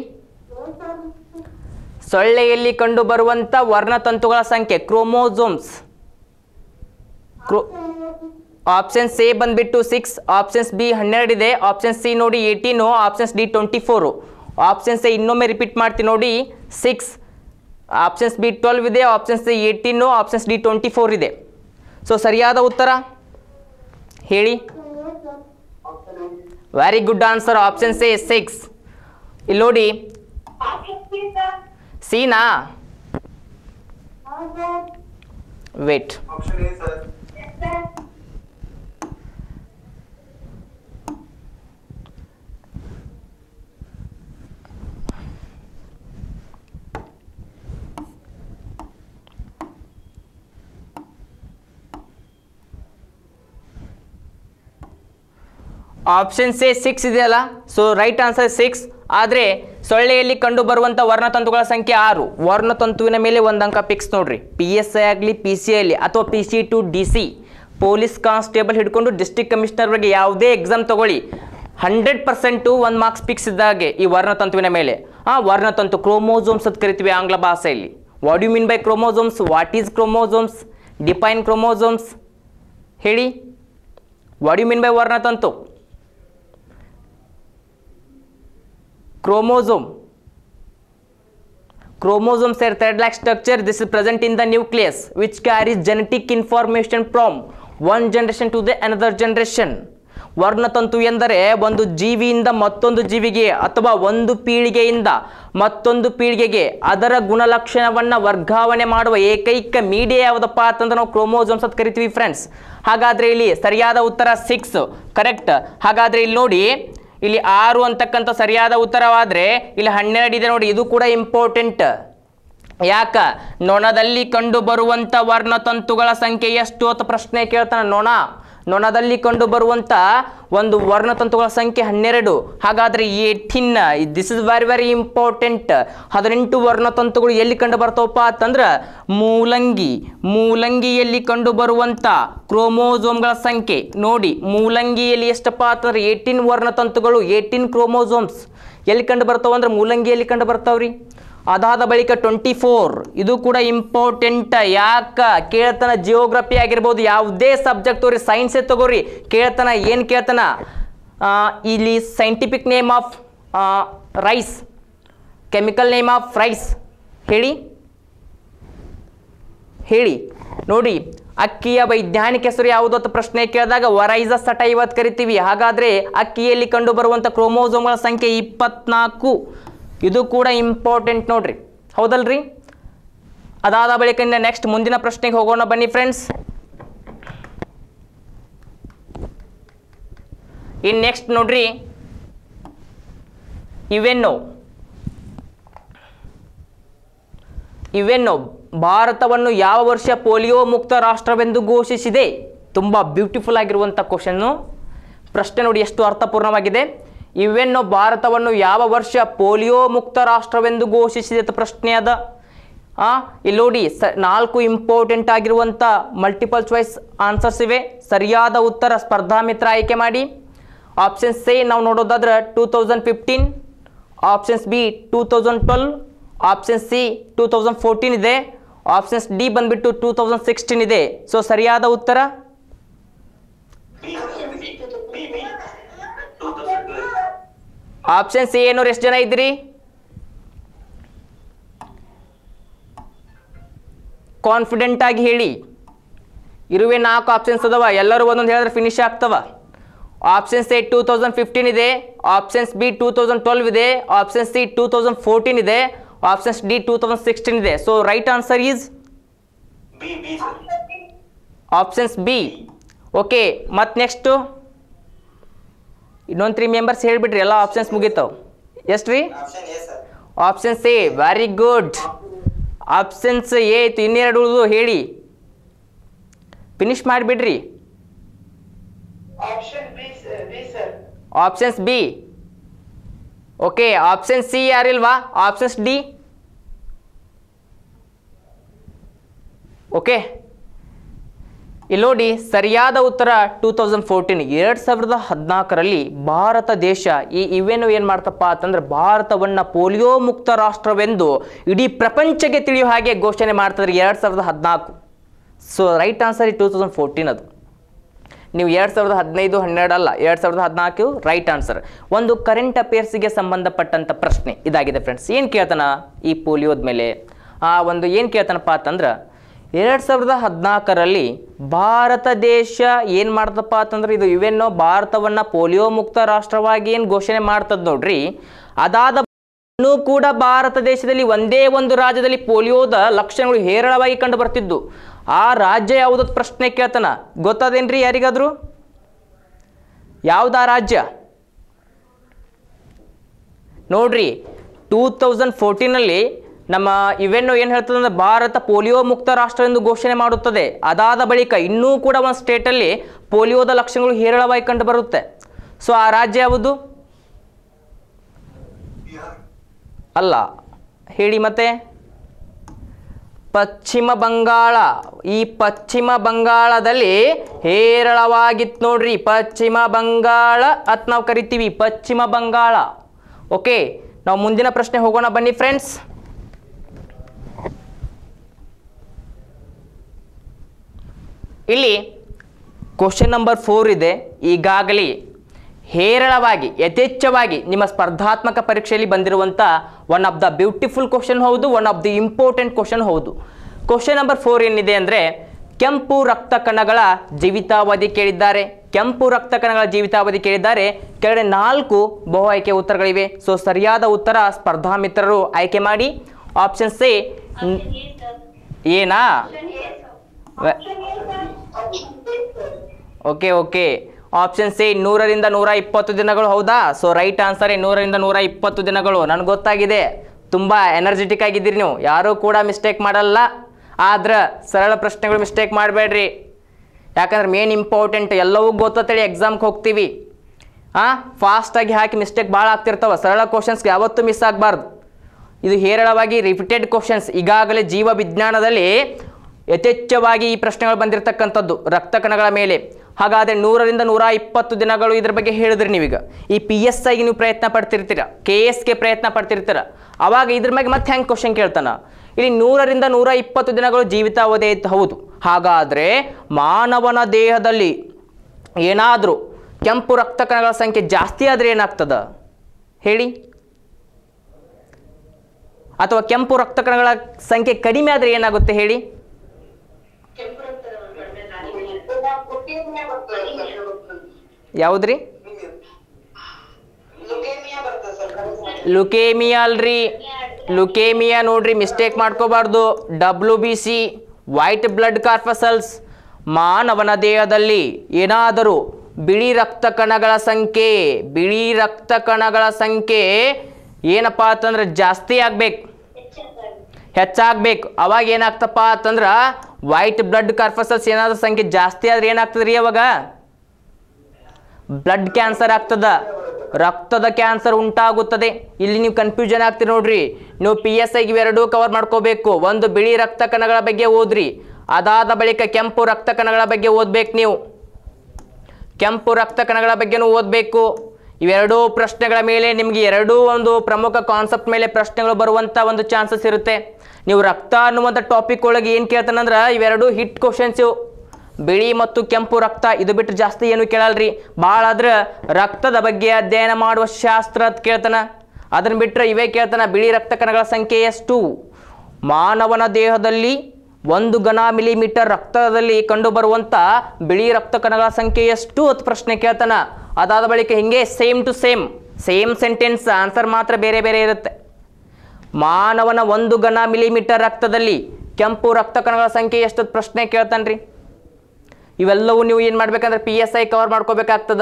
ಸೊಳ್ಳೆಯಲ್ಲಿ ಕಂಡುಬರುವಂಥ ವರ್ಣತಂತುಗಳ ಸಂಖ್ಯೆ ಕ್ರೋಮೋಸೋಮ್ಸ್ ಕ್ರೋ ಆಪ್ಷನ್ಸ್ ಎ ಬಂದ್ಬಿಟ್ಟು ಸಿಕ್ಸ್ ಆಪ್ಷನ್ಸ್ ಬಿ ಹನ್ನೆರಡಿದೆ ಆಪ್ಷನ್ ಸಿ ನೋಡಿ eighteen options D twenty four options A ಇನ್ನೊಮ್ಮೆ ರಿಪೀಟ್ ಮಾಡ್ತೀನಿ ನೋಡಿ ಸಿಕ್ಸ್ ಆಪ್ಷನ್ಸ್ ಬಿ ಟ್ವೆಲ್ವ್ ಇದೆ options C eighteen options D twenty four ಇದೆ ಸೊ ಸರಿಯಾದ ಉತ್ತರ ಹೇಳಿ very good answer options A six ಇಲ್ಲಿ ನೋಡಿ ಸಿನಾ wait option A sir option C six ಇದೆಯಲ್ಲ ಸೊ ರೈಟ್ ಆನ್ಸರ್ ಸಿಕ್ಸ್ ಆದರೆ ಸೊಳ್ಳೆಯಲ್ಲಿ ಕಂಡು ಬರುವಂಥ ವರ್ಣತಂತುಗಳ ಸಂಖ್ಯೆ ಆರು ವರ್ಣತಂತುವಿನ ಮೇಲೆ ಒಂದು ಅಂಕ ಪಿಕ್ಸ್ ನೋಡ್ರಿ ಪಿ ಎಸ್ ಐ ಆಗಲಿ ಪಿ ಸಿ ಆಗಲಿ ಅಥವಾ P C to D C police constable ಹಿಡ್ಕೊಂಡು ಡಿಸ್ಟ್ರಿಕ್ಟ್ ಕಮಿಷನರ್ವರೆಗೆ ಯಾವುದೇ ಎಕ್ಸಾಮ್ ತಗೊಳ್ಳಿ ಹಂಡ್ರೆಡ್ ಪರ್ಸೆಂಟು ಒಂದು ಮಾರ್ಕ್ಸ್ ಪಿಕ್ಸ್ ಇದ್ದಾಗೆ ಈ ವರ್ಣತಂತುವಿನ ಮೇಲೆ ಆ ವರ್ಣತಂತು ಕ್ರೋಮೋಸೋಮ್ಸ್ ಅಂತ ಕರಿತೀವಿ ಆಂಗ್ಲ ಭಾಷೆಯಲ್ಲಿ what you mean by chromosomes what is chromosomes define chromosomes ಹೇಳಿ ವಾಟ್ ಯು ಮೀನ್ ಬೈ ವರ್ಣತಂತು chromosome chromosomes are thread-like structure this is present in the nucleus which carries genetic information from one generation to the another generation ವರ್ಣತಂತು ಎಂದರೆ ಒಂದು ಜೀವಿಯಿಂದ ಮತ್ತೊಂದು ಜೀವಿಗೆ ಅಥವಾ ಒಂದು ಪೀಳಿಗೆಯಿಂದ ಮತ್ತೊಂದು ಪೀಳಿಗೆಗೆ ಅದರ ಗುಣಲಕ್ಷಣವನ್ನು ವರ್ಗಾವಣೆ ಮಾಡುವ ಏಕೈಕ ಮೀಡಿಯಾ ಯಾವುದಪ್ಪ ಅಂತಂದ್ರೆ ನಾವು ಕ್ರೋಮೋಸೋಮ್ಸ್ ಅಂತ ಕರಿತೀವಿ ಫ್ರೆಂಡ್ಸ್ ಹಾಗಾದ್ರೆ ಇಲ್ಲಿ ಸರಿಯಾದ ಉತ್ತರ ಸಿಕ್ಸ್ ಕರೆಕ್ಟ್ ಹಾಗಾದ್ರೆ ಇಲ್ಲಿ ನೋಡಿ ಇಲ್ಲಿ ಆರು ಅಂತಕ್ಕಂಥ ಸರಿಯಾದ ಉತ್ತರವಾದರೆ ಇಲ್ಲಿ ಹನ್ನೆರಡು ಇದೆ ನೋಡಿ ಇದು ಕೂಡ ಇಂಪಾರ್ಟೆಂಟ್ ಯಾಕ ನೊಣದಲ್ಲಿ ಕಂಡು ಬರುವಂಥ ವರ್ಣತಂತುಗಳ ಸಂಖ್ಯೆ ಎಷ್ಟು ಅಂತ ಪ್ರಶ್ನೆ ಕೇಳ್ತಾನೆ ನೊಣ ನೊಣದಲ್ಲಿ ಕಂಡು ಬರುವಂಥ ಒಂದು ವರ್ಣತಂತುಗಳ ಸಂಖ್ಯೆ ಹನ್ನೆರಡು ಹಾಗಾದರೆ eighteen this is very very important ಹದಿನೆಂಟು ವರ್ಣತಂತುಗಳು ಎಲ್ಲಿ ಕಂಡು ಬರ್ತಾವಪ್ಪ ಅಂತಂದ್ರೆ ಮೂಲಂಗಿ ಮೂಲಂಗಿಯಲ್ಲಿ ಕಂಡು ಬರುವಂಥ ಕ್ರೋಮೋಸೋಮ್ಗಳ ಸಂಖ್ಯೆ ನೋಡಿ ಮೂಲಂಗಿಯಲ್ಲಿ ಎಷ್ಟಪ್ಪ ಅಂತಂದ್ರೆ ಏಟೀನ್ ವರ್ಣತಂತುಗಳು ಏಟೀನ್ ಕ್ರೋಮೋಸೋಮ್ಸ್ ಎಲ್ಲಿ ಕಂಡು ಬರ್ತಾವ ಅಂದ್ರೆ ಮೂಲಂಗಿಯಲ್ಲಿ ಕಂಡು ಬರ್ತಾವ್ರಿ ಅದಾದ ಬಳಿಕ ಟ್ವೆಂಟಿ ಫೋರ್ ಇದು ಕೂಡ ಇಂಪಾರ್ಟೆಂಟ್ ಯಾಕ ಕೇಳ್ತಾನ ಜಿಯೋಗ್ರಫಿ ಆಗಿರ್ಬೋದು ಯಾವುದೇ ಸಬ್ಜೆಕ್ಟ್ ತಗೋರಿ ಸೈನ್ಸೇ ತಗೋರಿ ಕೇಳ್ತಾನ ಏನು ಕೇಳ್ತಾನ ಆ, ಇಲ್ಲಿ scientific name of rice chemical name of rice ಹೇಳಿ ಹೇಳಿ ನೋಡಿ ಅಕ್ಕಿಯ ವೈಜ್ಞಾನಿಕ ಹೆಸರು ಯಾವುದು ಅಂತ ಪ್ರಶ್ನೆ ಕೇಳಿದಾಗ ವರೈಸ ಸಟ ಇವತ್ತು ಕರಿತೀವಿ ಹಾಗಾದ್ರೆ ಅಕ್ಕಿಯಲ್ಲಿ ಕಂಡು ಬರುವಂಥ ಕ್ರೋಮೋಸೋಮ್ಗಳ ಸಂಖ್ಯೆ ಇಪ್ಪತ್ನಾಲ್ಕು ಇದು ಕೂಡ ಇಂಪಾರ್ಟೆಂಟ್ ನೋಡ್ರಿ ಹೌದಲ್ರಿ ಅದಾದ ಬಳಿಕ ನೆಕ್ಸ್ಟ್ ಮುಂದಿನ ಪ್ರಶ್ನೆಗೆ ಹೋಗೋಣ ಬನ್ನಿ ಫ್ರೆಂಡ್ಸ್ ಇನ್ ನೆಕ್ಸ್ಟ್ ನೋಡ್ರಿ ಇವೆನ್ನು ಇವೆನ್ನು ಭಾರತವನ್ನು ಯಾವ ವರ್ಷ ಪೋಲಿಯೋ ಮುಕ್ತ ರಾಷ್ಟ್ರವೆಂದು ಘೋಷಿಸಿದೆ ತುಂಬ ಬ್ಯೂಟಿಫುಲ್ ಆಗಿರುವಂಥ ಕ್ವಶನ್ನು ಪ್ರಶ್ನೆ ನೋಡಿ ಎಷ್ಟು ಅರ್ಥಪೂರ್ಣವಾಗಿದೆ ಇವೆನ್ನು ಭಾರತವನ್ನು ಯಾವ ವರ್ಷ ಪೋಲಿಯೋ ಮುಕ್ತ ರಾಷ್ಟ್ರವೆಂದು ಘೋಷಿಸಿದೆ ಅಂತ ಪ್ರಶ್ನೆ ಅದ ಆ, ಇಲ್ಲಿ ನೋಡಿ ಸ ನಾಲ್ಕು ಇಂಪಾರ್ಟೆಂಟ್ ಆಗಿರುವಂಥ ಮಲ್ಟಿಪಲ್ ಚಾಯ್ಸ್ ಆನ್ಸರ್ಸ್ ಇವೆ ಸರಿಯಾದ ಉತ್ತರ ಸ್ಪರ್ಧಾ ಮಿತ್ರ ಆಯ್ಕೆ ಮಾಡಿ ಆಪ್ಷನ್ಸ್ ಎ ನಾವು ನೋಡೋದಾದ್ರೆ two thousand fifteen options B two thousand twelve option C two thousand fourteen ಇದೆ ಆಪ್ಷನ್ಸ್ ಡಿ ಬಂದ್ಬಿಟ್ಟು ಟೂ ತೌಸಂಡ್ ಸಿಕ್ಸ್ಟೀನ್ ಇದೆ ಸೊ ಸರಿಯಾದ ಉತ್ತರ B B B B two thousand twelve option C ಏನೋರು ಎಷ್ಟು ಜನ ಇದ್ರಿ ಕಾನ್ಫಿಡೆಂಟ್ ಆಗಿ ಹೇಳಿ ಇರುವೆ ನಾಲ್ಕು ಆಪ್ಷನ್ಸ್ ಅದಾವ ಎಲ್ಲರೂ ಒಂದೊಂದು ಹೇಳಿದ್ರೆ ಫಿನಿಶ್ ಆಗ್ತವ options A two thousand fifteen ಇದೆ options B two thousand twelve ಇದೆ option C two thousand fourteen ಇದೆ options D two thousand sixteen ಇದೆ so right answer is B B sir options B okay ಮತ್ತು next ಇನ್ನೊಂದು three members ಹೇಳಿಬಿಟ್ರಿ ಎಲ್ಲ options ಮುಗೀತಾವೆ ಎಷ್ಟು ರೀ option A sir options A very good options A ಇತ್ತು ಇನ್ನೆರಡು ಉಳಿದು ಹೇಳಿ ಫಿನಿಶ್ ಮಾಡಿಬಿಡ್ರಿ Option B, sir. B, sir. Options B okay option C ಯಾರಿಲ್ವಾ ಆಪ್ಷನ್ಸ್ ಡಿ ಓಕೆ ಇಲ್ಲಿ ನೋಡಿ ಸರಿಯಾದ ಉತ್ತರ ಟೂ ತೌಸಂಡ್ ಫೋರ್ಟೀನ್ ಎರಡು ಸಾವಿರದ ಹದಿನಾಲ್ಕರಲ್ಲಿ ಭಾರತ ದೇಶ ಈ ಇವೇನು ಏನು ಮಾಡ್ತಪ್ಪ ಅಂತಂದ್ರೆ ಭಾರತವನ್ನು ಪೋಲಿಯೋ ಮುಕ್ತ ರಾಷ್ಟ್ರವೆಂದು ಇಡೀ ಪ್ರಪಂಚಕ್ಕೆ ತಿಳಿಯೋ ಹಾಗೆ ಘೋಷಣೆ ಮಾಡ್ತದ್ರಿ ಎರಡು ಸಾವಿರದ ಹದಿನಾಲ್ಕು ಸೊ ರೈಟ್ ಆನ್ಸರ್ ಈ ಟೂ ತೌಸಂಡ್ ಫೋರ್ಟೀನ್ ಅದು ನೀವು ಎರಡು ಸಾವಿರದ ಹದಿನೈದು ಹನ್ನೆರಡು ಅಲ್ಲ ಎರಡು ಸಾವಿರದ ಹದಿನಾಲ್ಕು ರೈಟ್ ಆನ್ಸರ್ ಒಂದು ಕರೆಂಟ್ ಅಫೇರ್ಸ್ಗೆ ಸಂಬಂಧಪಟ್ಟಂಥ ಪ್ರಶ್ನೆ ಇದಾಗಿದೆ ಫ್ರೆಂಡ್ಸ್ ಏನು ಕೇಳ್ತಾನ ಈ ಪೋಲಿಯೋದ ಮೇಲೆ ಆ ಒಂದು ಏನು ಕೇಳ್ತಾನಪ್ಪ ಅಂತಂದ್ರೆ ಎರಡು ಸಾವಿರದ ಹದಿನಾಲ್ಕರಲ್ಲಿ ಭಾರತ ದೇಶ ಏನು ಮಾಡ್ತಪ್ಪ ಅಂತಂದ್ರೆ ಇದು ಇವೆನ್ನೋ ಭಾರತವನ್ನು ಪೋಲಿಯೋ ಮುಕ್ತ ರಾಷ್ಟ್ರವಾಗಿ ಏನು ಘೋಷಣೆ ಮಾಡ್ತದ ನೋಡ್ರಿ ಅದಾದ ಇನ್ನೂ ಕೂಡ ಭಾರತ ದೇಶದಲ್ಲಿ ಒಂದೇ ಒಂದು ರಾಜ್ಯದಲ್ಲಿ ಪೋಲಿಯೋದ ಲಕ್ಷಣಗಳು ಹೇರಳವಾಗಿ ಕಂಡು ಬರ್ತಿದ್ದು ಆ ರಾಜ್ಯ ಯಾವುದಕ್ಕೆ ಪ್ರಶ್ನೆ ಕೇಳ್ತಾನ ಗೊತ್ತದೇನ್ರಿ ಯಾರಿಗಾದ್ರು ಯಾವ್ದು ಆ ರಾಜ್ಯ ನೋಡ್ರಿ ಟೂ ತೌಸಂಡ್ ಫೋರ್ಟೀನಲ್ಲಿ ನಮ್ಮ ಇವೆನ್ನು ಏನು ಹೇಳ್ತದೆ ಅಂದ್ರೆ ಭಾರತ ಪೋಲಿಯೋ ಮುಕ್ತ ರಾಷ್ಟ್ರ ಎಂದು ಘೋಷಣೆ ಮಾಡುತ್ತದೆ ಅದಾದ ಬಳಿಕ ಇನ್ನೂ ಕೂಡ ಒಂದು ಸ್ಟೇಟಲ್ಲಿ ಪೋಲಿಯೋದ ಲಕ್ಷಣಗಳು ಹೇರಳವಾಗಿ ಕಂಡು ಬರುತ್ತೆ ಸೊ ಆ ರಾಜ್ಯ ಯಾವುದು ಬಿಹಾರ್ ಅಲ್ಲ ಹೇಳಿ ಮತ್ತೆ ಪಶ್ಚಿಮ ಬಂಗಾಳ ಈ ಪಶ್ಚಿಮ ಬಂಗಾಳದಲ್ಲಿ ಹೇರಳವಾಗಿತ್ತು ನೋಡ್ರಿ ಪಶ್ಚಿಮ ಬಂಗಾಳ ಅತ್ ನಾವು ಕರಿತೀವಿ ಪಶ್ಚಿಮ ಬಂಗಾಳ ಓಕೆ ನಾವು ಮುಂದಿನ ಪ್ರಶ್ನೆ ಹೋಗೋಣ ಬನ್ನಿ ಫ್ರೆಂಡ್ಸ್ ಇಲ್ಲಿ ಕ್ವಶನ್ ನಂಬರ್ ಫೋರ್ ಇದೆ ಈಗಾಗಲೇ ಹೇರಳವಾಗಿ ಯಥೇಚ್ಛವಾಗಿ ನಿಮ್ಮ ಸ್ಪರ್ಧಾತ್ಮಕ ಪರೀಕ್ಷೆಯಲ್ಲಿ ಬಂದಿರುವಂಥ one of the beautiful question ಹೌದು one of the important question ಹೌದು ಕ್ವಶನ್ ನಂಬರ್ ಫೋರ್ ಏನಿದೆ ಅಂದರೆ ಕೆಂಪು ರಕ್ತ ಕಣಗಳ ಜೀವಿತಾವಧಿ ಕೇಳಿದ್ದಾರೆ ಕೆಂಪು ರಕ್ತ ಕಣಗಳ ಜೀವಿತಾವಧಿ ಕೇಳಿದ್ದಾರೆ ಕೆಳಗಡೆ ನಾಲ್ಕು ಬಹು ಆಯ್ಕೆ ಉತ್ತರಗಳಿವೆ ಸೊ ಸರಿಯಾದ ಉತ್ತರ ಸ್ಪರ್ಧಾ ಮಿತ್ರರು ಆಯ್ಕೆ ಮಾಡಿ ಆಪ್ಷನ್ ಸಿ ಏನಾ ವೆ- ಓಕೆ ಓಕೆ ಆಪ್ಷನ್ ಸಿ ನೂರರಿಂದ ನೂರ ಇಪ್ಪತ್ತು ದಿನಗಳು ಹೌದಾ ಸೊ ರೈಟ್ ಆನ್ಸರ್ ನೂರರಿಂದ ನೂರ ಇಪ್ಪತ್ತು ದಿನಗಳು ನನಗೆ ಗೊತ್ತಾಗಿದೆ ತುಂಬ ಎನರ್ಜೆಟಿಕ್ ಆಗಿದ್ದೀರಿ ನೀವು ಯಾರೂ ಕೂಡ ಮಿಸ್ಟೇಕ್ ಮಾಡಲ್ಲ ಆದ್ರೆ ಸರಳ ಪ್ರಶ್ನೆಗಳು ಮಿಸ್ಟೇಕ್ ಮಾಡಬೇಡ್ರಿ ಯಾಕಂದ್ರೆ ಮೇನ್ ಇಂಪಾರ್ಟೆಂಟ್ ಎಲ್ಲವೂ ಗೊತ್ತೇಳಿ ಎಕ್ಸಾಮ್ಗೆ ಹೋಗ್ತೀವಿ ಹಾಂ ಫಾಸ್ಟಾಗಿ ಹಾಕಿ ಮಿಸ್ಟೇಕ್ ಭಾಳ ಆಗ್ತಿರ್ತಾವೆ ಸರಳ ಕ್ವಶನ್ಸ್ಗೆ ಯಾವತ್ತೂ ಮಿಸ್ ಆಗಬಾರ್ದು ಇದು ಹೇರಳವಾಗಿ ರಿಪೀಟೆಡ್ ಕ್ವಶನ್ಸ್ ಈಗಾಗಲೇ ಜೀವ ವಿಜ್ಞಾನದಲ್ಲಿ ಯಥೇಚ್ಛವಾಗಿ ಈ ಪ್ರಶ್ನೆಗಳು ಬಂದಿರತಕ್ಕಂಥದ್ದು ರಕ್ತ ಕಣಗಳ ಮೇಲೆ ಹಾಗಾದರೆ ನೂರರಿಂದ ನೂರ ಇಪ್ಪತ್ತು ದಿನಗಳು ಇದ್ರ ಬಗ್ಗೆ ಹೇಳಿದ್ರಿ ನೀವೀಗ ಈ ಪಿ ಎಸ್ ಐಗೆ ನೀವು ಪ್ರಯತ್ನ ಪಡ್ತಿರ್ತೀರ ಕೆ ಎಸ್ಗೆ ಪ್ರಯತ್ನ ಪಡ್ತಿರ್ತೀರ ಅವಾಗ ಇದ್ರ ಬಗ್ಗೆ ಮತ್ತೆ ಹೆಂಗೆ ಕ್ವಶನ್ ಕೇಳ್ತಾನ ಇಲ್ಲಿ ನೂರರಿಂದ ನೂರ ಇಪ್ಪತ್ತು ದಿನಗಳು ಜೀವಿತಾವಧಿ ಐತೆ ಹೌದು ಹಾಗಾದರೆ ಮಾನವನ ದೇಹದಲ್ಲಿ ಏನಾದರೂ ಕೆಂಪು ರಕ್ತ ಕಣಗಳ ಸಂಖ್ಯೆ ಜಾಸ್ತಿ ಆದರೆ ಏನಾಗ್ತದ ಹೇಳಿ ಅಥವಾ ಕೆಂಪು ರಕ್ತ ಕಣಗಳ ಸಂಖ್ಯೆ ಕಡಿಮೆ ಆದರೆ ಏನಾಗುತ್ತೆ ಹೇಳಿ ಯಾವುದ್ರಿ ಲುಕೇಮಿಯಾ ಬರ್ತದೆ ಸರ್ ಲುಕೇಮಿಯಾ ಅಲ್ರಿ ಲುಕೇಮಿಯಾ ನೋಡ್ರಿ ಮಿಸ್ಟೇಕ್ ಮಾಡ್ಕೋಬಾರ್ದು W B C white blood corpuscles ಮಾನವನ ದೇಹದಲ್ಲಿ ಏನಾದರೂ ಬಿಳಿ ರಕ್ತ ಕಣಗಳ ಸಂಖ್ಯೆ ಬಿಳಿ ರಕ್ತ ಕಣಗಳ ಸಂಖ್ಯೆ ಏನಪ್ಪ ಅಂತಂದ್ರೆ ಜಾಸ್ತಿ ಆಗ್ಬೇಕು ಹೆಚ್ಚಾಗ್ಬೇಕು ಅವಾಗ ಏನಾಗ್ತಪ್ಪ ಅಂತಂದ್ರೆ ವೈಟ್ ಬ್ಲಡ್ ಕಾರ್ಪಸಲ್ಸ್ ಏನಾದ್ರೂ ಸಂಖ್ಯೆ ಜಾಸ್ತಿ ಆದ್ರೆ ಏನಾಗ್ತದೆ ರೀ ಅವಾಗ ಬ್ಲಡ್ ಕ್ಯಾನ್ಸರ್ ಆಗ್ತದ ರಕ್ತದ ಕ್ಯಾನ್ಸರ್ ಉಂಟಾಗುತ್ತದೆ ಇಲ್ಲಿ ನೀವು ಕನ್ಫ್ಯೂಷನ್ ಆಗ್ತೀರಿ ನೋಡ್ರಿ ನೀವು ಪಿ ಎಸ್ ಐಗೆ ಇವೆರಡೂ ಕವರ್ ಮಾಡ್ಕೋಬೇಕು ಒಂದು ಬಿಳಿ ರಕ್ತ ಕಣಗಳ ಬಗ್ಗೆ ಓದ್ರಿ ಅದಾದ ಬಳಿಕ ಕೆಂಪು ರಕ್ತ ಕಣಗಳ ಬಗ್ಗೆ ಓದ್ಬೇಕು ನೀವು ಕೆಂಪು ರಕ್ತ ಕಣಗಳ ಬಗ್ಗೆನೂ ಓದಬೇಕು ಇವೆರಡೂ ಪ್ರಶ್ನೆಗಳ ಮೇಲೆ ನಿಮಗೆ ಎರಡೂ ಒಂದು ಪ್ರಮುಖ ಕಾನ್ಸೆಪ್ಟ್ ಮೇಲೆ ಪ್ರಶ್ನೆಗಳು ಬರುವಂಥ ಒಂದು ಚಾನ್ಸಸ್ ಇರುತ್ತೆ ನೀವು ರಕ್ತ ಅನ್ನುವಂಥ ಟಾಪಿಕ್ ಒಳಗೆ ಏನು ಕೇಳ್ತಾನಂದ್ರೆ ಇವೆರಡೂ ಹಿಟ್ ಕ್ವಶನ್ಸ್ ಇವು ಬಿಳಿ ಮತ್ತು ಕೆಂಪು ರಕ್ತ ಇದು ಬಿಟ್ಟು ಜಾಸ್ತಿ ಏನು ಕೇಳಲ್ರಿ ಭಾಳ ಆದ್ರೆ ರಕ್ತದ ಬಗ್ಗೆ ಅಧ್ಯಯನ ಮಾಡುವ ಶಾಸ್ತ್ರ ಅಂತ ಕೇಳ್ತಾನ ಅದನ್ನ ಬಿಟ್ಟರೆ ಇವೇ ಕೇಳ್ತಾನ ಬಿಳಿ ರಕ್ತ ಕಣಗಳ ಸಂಖ್ಯೆ ಎಷ್ಟು ಮಾನವನ ದೇಹದಲ್ಲಿ ಒಂದು ಘನ ಮಿಲಿಮೀಟರ್ ರಕ್ತದಲ್ಲಿ ಕಂಡುಬರುವಂಥ ಬಿಳಿ ರಕ್ತ ಕಣಗಳ ಸಂಖ್ಯೆ ಎಷ್ಟು ಅಂತ ಪ್ರಶ್ನೆ ಕೇಳ್ತಾನ ಅದಾದ ಬಳಿಕ ಹಿಂಗೆ same to same same sentence answer ಮಾತ್ರ ಬೇರೆ ಬೇರೆ ಇರುತ್ತೆ ಮಾನವನ ಒಂದು ಘನ ಮಿಲಿಮೀಟರ್ ರಕ್ತದಲ್ಲಿ ಕೆಂಪು ರಕ್ತ ಕಣಗಳ ಸಂಖ್ಯೆ ಎಷ್ಟು ಅಂತ ಪ್ರಶ್ನೆ ಕೇಳ್ತಾನ್ರಿ ಇವೆಲ್ಲವೂ ನೀವು ಏನು ಮಾಡ್ಬೇಕಂದ್ರೆ ಪಿ ಎಸ್ ಐ ಕವರ್ ಮಾಡ್ಕೋಬೇಕಾಗ್ತದ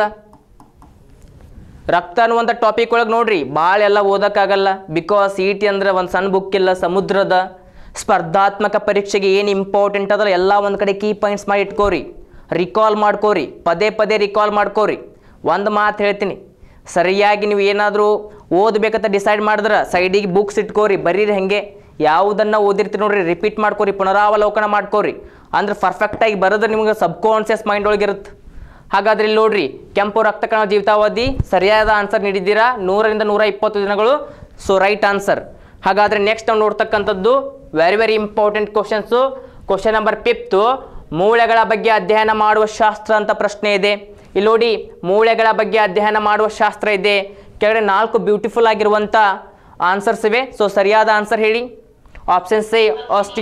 ರಕ್ತ ಅನ್ನುವಂಥ ಟಾಪಿಕ್ ಒಳಗೆ ನೋಡ್ರಿ ಭಾಳ ಎಲ್ಲ ಓದೋಕ್ಕಾಗಲ್ಲ ಬಿಕಾಸ್ ಇ ಟಿ ಅಂದ್ರೆ ಒಂದು ಸಣ್ಣ ಬುಕ್ ಇಲ್ಲ ಸಮುದ್ರದ ಸ್ಪರ್ಧಾತ್ಮಕ ಪರೀಕ್ಷೆಗೆ ಏನು ಇಂಪಾರ್ಟೆಂಟ್ ಅದಲ್ಲ ಎಲ್ಲ ಒಂದು ಕಡೆ ಕೀ ಪಾಯಿಂಟ್ಸ್ ಮಾಡಿ ಇಟ್ಕೋರಿ ರಿಕಾಲ್ ಮಾಡ್ಕೋರಿ ಪದೇ ಪದೇ ರಿಕಾಲ್ ಮಾಡ್ಕೋರಿ ಒಂದು ಮಾತು ಹೇಳ್ತೀನಿ ಸರಿಯಾಗಿ ನೀವು ಏನಾದರೂ ಓದಬೇಕಂತ ಡಿಸೈಡ್ ಮಾಡಿದ್ರೆ ಸೈಡಿಗೆ ಬುಕ್ಸ್ ಇಟ್ಕೋರಿ ಬರೀರಿ ಹಾಗೆ ಯಾವುದನ್ನು ಓದಿರ್ತೀರಿ ನೋಡ್ರಿ ರಿಪೀಟ್ ಮಾಡ್ಕೋರಿ ಪುನರಾವಲೋಕನ ಮಾಡ್ಕೋರಿ ಅಂದ್ರೆ ಪರ್ಫೆಕ್ಟಾಗಿ ಬರೋದ್ರೆ ನಿಮ್ಗೆ ಸಬ್ಕಾನ್ಷಿಯಸ್ ಮೈಂಡ್ ಒಳಗಿರುತ್ತೆ ಹಾಗಾದ್ರೆ ಇಲ್ಲಿ ನೋಡ್ರಿ ಕೆಂಪು ರಕ್ತಕಣ ಜೀವಿತಾವಧಿ ಸರಿಯಾದ ಆನ್ಸರ್ ನೀಡಿದ್ದೀರಾ ನೂರರಿಂದ ನೂರ ಇಪ್ಪತ್ತು ದಿನಗಳು ಸೊ ರೈಟ್ ಆನ್ಸರ್ ಹಾಗಾದ್ರೆ ನೆಕ್ಸ್ಟ್ ನಾವು ನೋಡ್ತಕ್ಕಂಥದ್ದು very very important questions question number fifth ಮೂಳೆಗಳ ಬಗ್ಗೆ ಅಧ್ಯಯನ ಮಾಡುವ ಶಾಸ್ತ್ರ ಅಂತ ಪ್ರಶ್ನೆ ಇದೆ ಇಲ್ಲಿ ನೋಡಿ ಮೂಳೆಗಳ ಬಗ್ಗೆ ಅಧ್ಯಯನ ಮಾಡುವ ಶಾಸ್ತ್ರ ಇದೆ ಕೆಳಗಡೆ ನಾಲ್ಕು ಬ್ಯೂಟಿಫುಲ್ ಆಗಿರುವಂಥ ಆನ್ಸರ್ಸ್ ಇವೆ ಸೊ ಸರಿಯಾದ ಆನ್ಸರ್ ಹೇಳಿ ಆಪ್ಷನ್ಸ್ ಎ ಆಸ್ಟಿ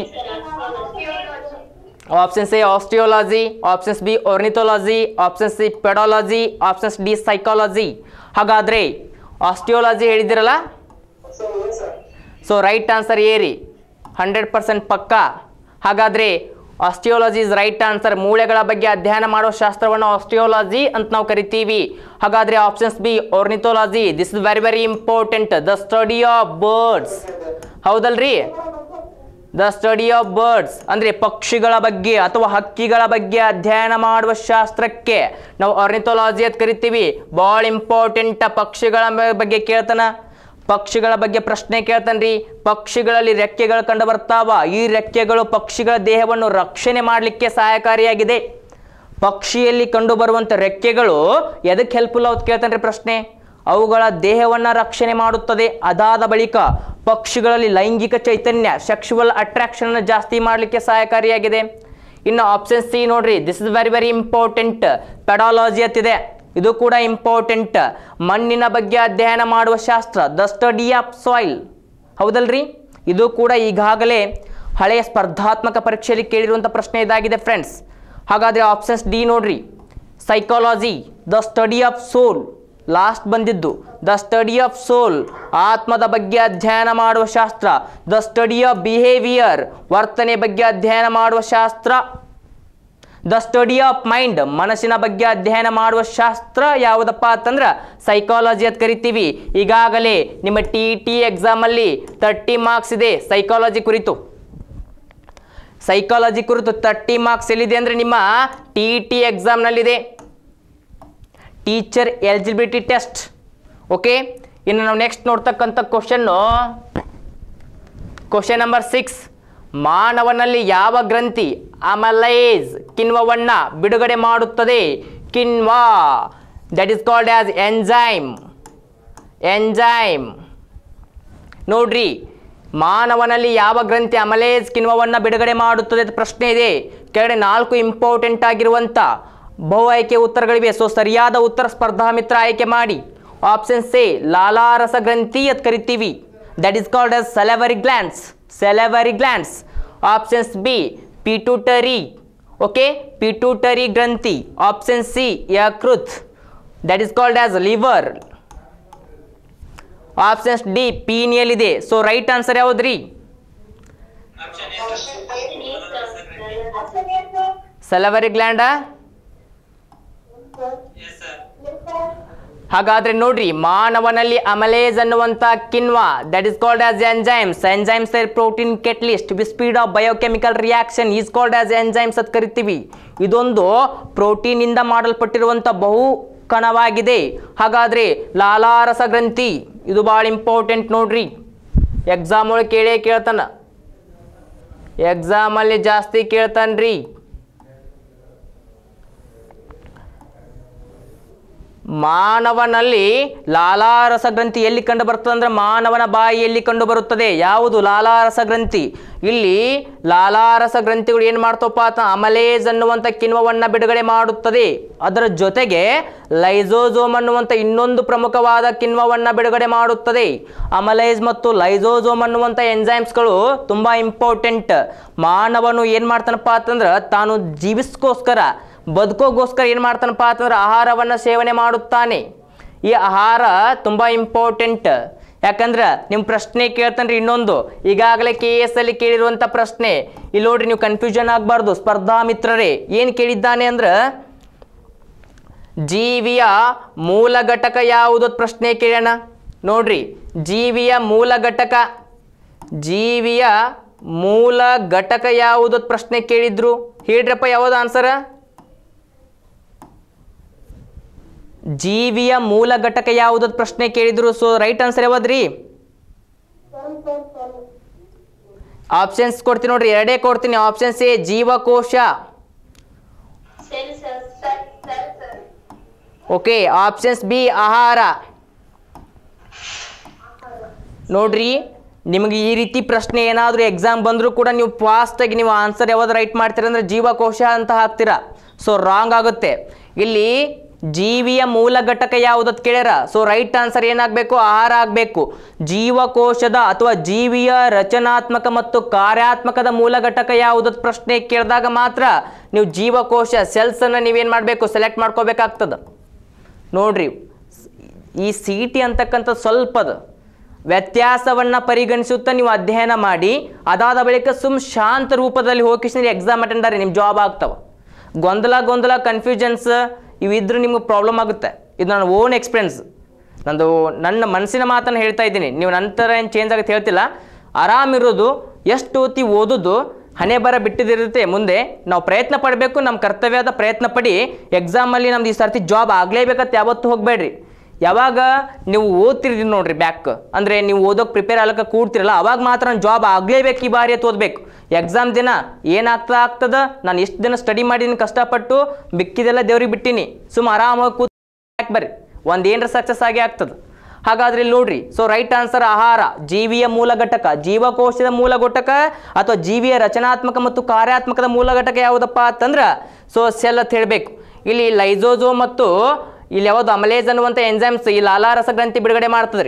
options A osteology options B ornithology options C pedology options D psychology ಹಾಗಾದರೆ ಆಸ್ಟಿಯೋಲಜಿ ಹೇಳಿದಿರಲ್ಲ ಸರ್ ಏನು ಸರ್ ಸೊ ರೈಟ್ ಆನ್ಸರ್ ಏರಿ ಹಂಡ್ರೆಡ್ ಪರ್ಸೆಂಟ್ ಪಕ್ಕಾ ಹಾಗಾದರೆ ಆಸ್ಟಿಯೋಲಜಿ ಇಸ್ ರೈಟ್ ಆನ್ಸರ್ ಮೂಳೆಗಳ ಬಗ್ಗೆ ಅಧ್ಯಯನ ಮಾಡೋ ಶಾಸ್ತ್ರವನ್ನು ಆಸ್ಟಿಯೋಲಜಿ ಅಂತ ನಾವು ಕರಿತೀವಿ ಹಾಗಾದರೆ options B ornithology this is very very important the study of birds ಹೌದಲ್ರಿ ದ ಸ್ಟಡಿ ಆಫ್ ಬರ್ಡ್ಸ್ ಅಂದರೆ ಪಕ್ಷಿಗಳ ಬಗ್ಗೆ ಅಥವಾ ಹಕ್ಕಿಗಳ ಬಗ್ಗೆ ಅಧ್ಯಯನ ಮಾಡುವ ಶಾಸ್ತ್ರಕ್ಕೆ ನಾವು ಆರ್ನಿಥೋಲಾಜಿ ಅಂತ ಕರಿತೀವಿ ಭಾಳ ಇಂಪಾರ್ಟೆಂಟ್ ಪಕ್ಷಿಗಳ ಬ- ಬಗ್ಗೆ ಕೇಳ್ತಾನ ಪಕ್ಷಿಗಳ ಬಗ್ಗೆ ಪ್ರಶ್ನೆ ಕೇಳ್ತಾನ್ರಿ ಪಕ್ಷಿಗಳಲ್ಲಿ ರೆಕ್ಕೆಗಳು ಕಂಡು ಬರ್ತಾವ ಈ ರೆಕ್ಕೆಗಳು ಪಕ್ಷಿಗಳ ದೇಹವನ್ನು ರಕ್ಷಣೆ ಮಾಡಲಿಕ್ಕೆ ಸಹಾಯಕಾರಿಯಾಗಿದೆ ಪಕ್ಷಿಯಲ್ಲಿ ಕಂಡು ಬರುವಂಥ ರೆಕ್ಕೆಗಳು ಎದಕ್ಕೆ ಹೆಲ್ಪ್ಫುಲ್ ಅಂತ ಕೇಳ್ತಾನ್ರಿ ಪ್ರಶ್ನೆ ಅವುಗಳ ದೇಹವನ್ನು ರಕ್ಷಣೆ ಮಾಡುತ್ತದೆ ಅದಾದ ಬಳಿಕ ಪಕ್ಷಿಗಳಲ್ಲಿ ಲೈಂಗಿಕ ಚೈತನ್ಯ ಸೆಕ್ಷುವಲ್ ಅಟ್ರಾಕ್ಷನ್ ಜಾಸ್ತಿ ಮಾಡಲಿಕ್ಕೆ ಸಹಾಯಕಾರಿಯಾಗಿದೆ ಇನ್ನು ಆಪ್ಷನ್ ಸಿ ನೋಡ್ರಿ this is very very important pedology ಅಂತಿದೆ ಇದು ಕೂಡ ಇಂಪಾರ್ಟೆಂಟ್ ಮಣ್ಣಿನ ಬಗ್ಗೆ ಅಧ್ಯಯನ ಮಾಡುವ ಶಾಸ್ತ್ರ ದ ಸ್ಟಡಿ ಆಫ್ ಸಾಯಿಲ್ ಹೌದಲ್ರಿ ಇದು ಕೂಡ ಈಗಾಗಲೇ ಹಳೆಯ ಸ್ಪರ್ಧಾತ್ಮಕ ಪರೀಕ್ಷೆಯಲ್ಲಿ ಕೇಳಿರುವಂಥ ಪ್ರಶ್ನೆ ಇದಾಗಿದೆ ಫ್ರೆಂಡ್ಸ್ ಹಾಗಾದರೆ ಆಪ್ಷನ್ಸ್ ಡಿ ನೋಡ್ರಿ psychology the study of soul last ಬಂದಿದ್ದು ದ ಸ್ಟಡಿ ಆಫ್ ಸೋಲ್ ಆತ್ಮದ ಬಗ್ಗೆ ಅಧ್ಯಯನ ಮಾಡುವ ಶಾಸ್ತ್ರ ದ ಸ್ಟಡಿ ಆಫ್ ಬಿಹೇವಿಯರ್ ವರ್ತನೆ ಬಗ್ಗೆ ಅಧ್ಯಯನ ಮಾಡುವ ಶಾಸ್ತ್ರ ದ ಸ್ಟಡಿ ಆಫ್ ಮೈಂಡ್ ಮನಸ್ಸಿನ ಬಗ್ಗೆ ಅಧ್ಯಯನ ಮಾಡುವ ಶಾಸ್ತ್ರ ಯಾವುದಪ್ಪ ಅಂತಂದ್ರೆ ಸೈಕಾಲಜಿ ಅಂತ ಕರಿತೀವಿ ಈಗಾಗಲೇ ನಿಮ್ಮ ಟಿ ಟಿ ಎಕ್ಸಾಮಲ್ಲಿ ತರ್ಟಿ ಮಾರ್ಕ್ಸ್ ಇದೆ ಸೈಕಾಲಜಿ ಕುರಿತು ಸೈಕಾಲಜಿ ಕುರಿತು ತರ್ಟಿ ಮಾರ್ಕ್ಸ್ ಎಲ್ಲಿದೆ ಅಂದರೆ ನಿಮ್ಮ ಟಿ ಟಿ ಎಕ್ಸಾಮ್ನಲ್ಲಿದೆ ಟೀಚರ್ ಎಲಿಜಿಬಿಲಿಟಿ ಟೆಸ್ಟ್ ಓಕೆ ಇನ್ನು ನಾವು ನೆಕ್ಸ್ಟ್ ನೋಡ್ತಕ್ಕಂಥ ಕ್ವಶನ್ನು ಕ್ವಶನ್ ನಂಬರ್ ಸಿಕ್ಸ್ ಮಾನವನಲ್ಲಿ ಯಾವ ಗ್ರಂಥಿ ಅಮಲೈಸ್ ಕಿಣ್ವವನ್ನು ಬಿಡುಗಡೆ ಮಾಡುತ್ತದೆ ಕಿಣ್ವ that is called as enzyme enzyme ನೋಡ್ರಿ ಮಾನವನಲ್ಲಿ ಯಾವ ಗ್ರಂಥಿ ಅಮಲೇಜ್ ಕಿಣ್ವವನ್ನು ಬಿಡುಗಡೆ ಮಾಡುತ್ತದೆ ಅಂತ ಪ್ರಶ್ನೆ ಇದೆ ಕೆಳಗಡೆ ನಾಲ್ಕು ಇಂಪಾರ್ಟೆಂಟ್ ಆಗಿರುವಂಥ ಬಹು ಆಯ್ಕೆ ಉತ್ತರಗಳಿವೆ ಸೊ ಸರಿಯಾದ ಉತ್ತರ ಸ್ಪರ್ಧಾ ಮಿತ್ರ ಆಯ್ಕೆ ಮಾಡಿ ಆಪ್ಷನ್ ಸಿ ಲಾಲಾರಸ ಗ್ರಂಥಿ ಅಂತ ಕರಿತೀವಿ that is called as salivary glands salivary glands options B pituitary okay pituitary ಗ್ರಂಥಿ ಆಪ್ಷನ್ ಸಿ ಯಕೃತ್ that is called as liver options D pineal ಇದೆ ಸೊ ರೈಟ್ ಆನ್ಸರ್ ಯಾವುದ್ರಿ ಸಲವರಿ ಗ್ಲ್ಯಾಂಡ ಹಾಗಾದ್ರೆ ನೋಡ್ರಿ ಮಾನವನಲ್ಲಿ ಅಮಲೇಜ್ ಅನ್ನುವಂಥ ಕಿಣ್ವ that is called as enzymes enzymes protein catalyst with speed of biochemical reaction is called as enzymes ಅಂತ ಕರಿತೀವಿ ಇದೊಂದು ಪ್ರೋಟೀನಿಂದ ಮಾಡಲ್ಪಟ್ಟಿರುವಂಥ ಬಹು ಕಣವಾಗಿದೆ ಹಾಗಾದ್ರೆ ಲಾಲಾರಸ ಗ್ರಂಥಿ ಇದು ಭಾಳ ಇಂಪಾರ್ಟೆಂಟ್ ನೋಡ್ರಿ ಎಕ್ಸಾಮ್ ಒಳಗೆ ಕೇಳೇ ಕೇಳ್ತಾನ ಎಕ್ಸಾಮಲ್ಲಿ ಜಾಸ್ತಿ ಕೇಳ್ತಾನ್ರಿ ಮಾನವನಲ್ಲಿ ಲಾಲಾರಸ ಗ್ರಂಥಿ ಎಲ್ಲಿ ಕಂಡು ಬರ್ತದೆ ಅಂದ್ರೆ ಮಾನವನ ಬಾಯಿಯಲ್ಲಿ ಕಂಡು ಬರುತ್ತದೆ ಯಾವುದು ಲಾಲಾರಸ ಗ್ರಂಥಿ ಇಲ್ಲಿ ಲಾಲಾರಸ ಗ್ರಂಥಿಗಳು ಏನು ಮಾಡ್ತವಪ್ಪ ಅಂತ ಅಮಲೇಜ್ ಅನ್ನುವಂಥ ಕಿಣ್ವವನ್ನು ಬಿಡುಗಡೆ ಮಾಡುತ್ತದೆ ಅದರ ಜೊತೆಗೆ ಲೈಸೋಜೋಮ್ ಅನ್ನುವಂಥ ಇನ್ನೊಂದು ಪ್ರಮುಖವಾದ ಕಿಣ್ವವನ್ನು ಬಿಡುಗಡೆ ಮಾಡುತ್ತದೆ ಅಮಲೈಸ್ ಮತ್ತು ಲೈಸೋಜೋಮ್ ಅನ್ನುವಂಥ ಎಂಜೈಮ್ಸ್ಗಳು ತುಂಬ ಇಂಪಾರ್ಟೆಂಟ್ ಮಾನವನು ಏನು ಮಾಡ್ತಾನಪ್ಪ ಅಂತಂದ್ರೆ ತಾನು ಜೀವಿಸ್ಕೋಸ್ಕರ ಬದುಕೋಗೋಸ್ಕರ ಏನು ಮಾಡ್ತಾನಪ್ಪ ಅಂತಂದ್ರೆ ಆಹಾರವನ್ನು ಸೇವನೆ ಮಾಡುತ್ತಾನೆ ಈ ಆಹಾರ ತುಂಬ ಇಂಪಾರ್ಟೆಂಟ್ ಯಾಕಂದ್ರೆ ನಿಮ್ಮ ಪ್ರಶ್ನೆ ಕೇಳ್ತಾನ್ರಿ ಇನ್ನೊಂದು ಈಗಾಗಲೇ ಕೆ ಎಸ್ ಅಲ್ಲಿ ಕೇಳಿರುವಂಥ ಪ್ರಶ್ನೆ ಇಲ್ಲಿ ನೋಡ್ರಿ ನೀವು ಕನ್ಫ್ಯೂಷನ್ ಆಗಬಾರ್ದು ಸ್ಪರ್ಧಾ ಮಿತ್ರರೇ ಏನು ಕೇಳಿದ್ದಾನೆ ಅಂದ್ರೆ ಜೀವಿಯ ಮೂಲ ಘಟಕ ಯಾವುದು ಅಂತ ಪ್ರಶ್ನೆ ಕೇಳೋಣ ನೋಡ್ರಿ ಜೀವಿಯ ಮೂಲ ಘಟಕ ಜೀವಿಯ ಮೂಲ ಘಟಕ ಯಾವುದು ಅಂತ ಪ್ರಶ್ನೆ ಕೇಳಿದ್ರು ಹೇಳ್ರಪ್ಪ ಯಾವುದು ಆನ್ಸರ ಜೀವಿಯ ಮೂಲ ಘಟಕ ಯಾವುದು ಅಂತ ಪ್ರಶ್ನೆ ಕೇಳಿದ್ರು ಸೊ ರೈಟ್ ಆನ್ಸರ್ ಯಾವ್ದ್ರಿ ಆಪ್ಷನ್ಸ್ ಕೊಡ್ತೀನಿ ನೋಡ್ರಿ ಎರಡೇ ಕೊಡ್ತೀನಿ ಆಪ್ಷನ್ಸ್ ಎ ಜೀವಕೋಶ ಸರಿ ಸರ್ ಸರ್ ಸರಿ ಸರ್ ಓಕೆ ಆಪ್ಷನ್ಸ್ ಬಿ ಆಹಾರ ನೋಡ್ರಿ ನಿಮಗೆ ಈ ರೀತಿ ಪ್ರಶ್ನೆ ಏನಾದರೂ ಎಕ್ಸಾಮ್ ಬಂದರೂ ಕೂಡ ನೀವು ಫಾಸ್ಟಾಗಿ ನೀವು ಆನ್ಸರ್ ಯಾವ್ದು ರೈಟ್ ಮಾಡ್ತೀರ ಅಂದರೆ ಜೀವಕೋಶ ಅಂತ ಹಾಕ್ತೀರಾ ಸೊ ರಾಂಗ್ ಆಗುತ್ತೆ ಇಲ್ಲಿ ಜೀವಿಯ ಮೂಲ ಘಟಕ ಯಾವುದತ್ ಕೇಳ್ಯಾರ ಸೊ ರೈಟ್ ಆನ್ಸರ್ ಏನಾಗಬೇಕು ಆಹಾರ ಆಗಬೇಕು ಜೀವಕೋಶದ ಅಥವಾ ಜೀವಿಯ ರಚನಾತ್ಮಕ ಮತ್ತು ಕಾರ್ಯಾತ್ಮಕದ ಮೂಲ ಘಟಕ ಯಾವುದತ್ ಪ್ರಶ್ನೆ ಕೇಳಿದಾಗ ಮಾತ್ರ ನೀವು ಜೀವಕೋಶ ಸೆಲ್ಸನ್ನು ನೀವೇನು ಮಾಡಬೇಕು ಸೆಲೆಕ್ಟ್ ಮಾಡ್ಕೋಬೇಕಾಗ್ತದೆ ನೋಡ್ರಿ ಈ ಸಿ ಟಿ ಅಂತಕ್ಕಂಥ ಸ್ವಲ್ಪದ ವ್ಯತ್ಯಾಸವನ್ನು ಪರಿಗಣಿಸುತ್ತಾ ನೀವು ಅಧ್ಯಯನ ಮಾಡಿ ಅದಾದ ಬಳಿಕ ಸುಮ್ ಶಾಂತ ರೂಪದಲ್ಲಿ ಹೋಗಿ ನೀವು ಎಕ್ಸಾಮ್ ಅಟೆಂಡರ್ ನಿಮ್ಮ ಜಾಬ್ ಆಗ್ತಾವ ಗೊಂದಲ ಗೊಂದಲ ಕನ್ಫ್ಯೂಷನ್ಸ್ ಇವಿದ್ರೆ ನಿಮ್ಗೆ ಪ್ರಾಬ್ಲಮ್ ಆಗುತ್ತೆ ಇದು ನನ್ನ ಓನ್ ಎಕ್ಸ್ಪೀರಿಯನ್ಸ್ ನಂದು ನನ್ನ ಮನಸ್ಸಿನ ಮಾತನ್ನು ಹೇಳ್ತಾ ಇದ್ದೀನಿ ನೀವು ನಂತರ ಏನು ಚೇಂಜ್ ಆಗುತ್ತೆ ಹೇಳ್ತಿಲ್ಲ ಆರಾಮಿರೋದು ಎಷ್ಟು ಓದಿ ಓದೋದು ಹಣೆ ಬರ ಬಿಟ್ಟಿದಿರುತ್ತೆ ಮುಂದೆ ನಾವು ಪ್ರಯತ್ನ ಪಡಬೇಕು ನಮ್ಮ ಕರ್ತವ್ಯದ ಪ್ರಯತ್ನ ಪಡಿ ಎಕ್ಸಾಮಲ್ಲಿ ನಮ್ದು ಈ ಸರ್ತಿ ಜಾಬ್ ಆಗಲೇಬೇಕಂತ ಯಾವತ್ತೂ ಹೋಗಬೇಡ್ರಿ ಯಾವಾಗ ನೀವು ಓದ್ತಿರ್ತೀರಿ ನೋಡ್ರಿ ಬ್ಯಾಕ್ ಅಂದರೆ ನೀವು ಓದೋಕೆ ಪ್ರಿಪೇರ್ ಆಗ್ಲಕ್ಕ ಕೂಡ್ತಿರಲ್ಲ ಅವಾಗ ಮಾತ್ರ ನಾನು ಜಾಬ್ ಆಗಲೇಬೇಕು ಈ ಬಾರಿ ಅಂತ ಓದಬೇಕು ಎಕ್ಸಾಮ್ ದಿನ ಏನಾಗ್ತಾ ಆಗ್ತದ ನಾನು ಎಷ್ಟು ದಿನ ಸ್ಟಡಿ ಮಾಡೀನಿ ಕಷ್ಟಪಟ್ಟು ಬಿಕ್ಕಿದೆಲ್ಲ ದೇವ್ರಿಗೆ ಬಿಟ್ಟಿನಿ ಸುಮ್ಮ ಆರಾಮಾಗಿ ಕೂತ್ ಯಾಕೆ ಬರ್ರಿ ಒಂದು ಏನರ ಸಕ್ಸಸ್ ಆಗೇ ಆಗ್ತದೆ ಹಾಗಾದ್ರೆ ಇಲ್ಲಿ ನೋಡ್ರಿ ಸೊ ರೈಟ್ ಆನ್ಸರ್ ಆಹಾರ ಜೀವಿಯ ಮೂಲ ಘಟಕ ಜೀವಕೋಶದ ಮೂಲ ಘಟಕ ಅಥವಾ ಜೀವಿಯ ರಚನಾತ್ಮಕ ಮತ್ತು ಕಾರ್ಯಾತ್ಮಕದ ಮೂಲ ಘಟಕ ಯಾವುದಪ್ಪ ಅಂತಂದ್ರೆ ಸೊ ಸೆಲ್ ಅಂತ ಹೇಳಬೇಕು ಇಲ್ಲಿ ಲೈಸೋಜೋ ಮತ್ತು ಇಲ್ಲಿ ಯಾವುದು ಅಮಲೇಜ್ ಅನ್ನುವಂಥ ಎಂಜೈಮ್ಸ್ ಈ ಲಾಲಾರಸ ಗ್ರಂಥಿ ಬಿಡುಗಡೆ ಮಾಡ್ತದ್ರಿ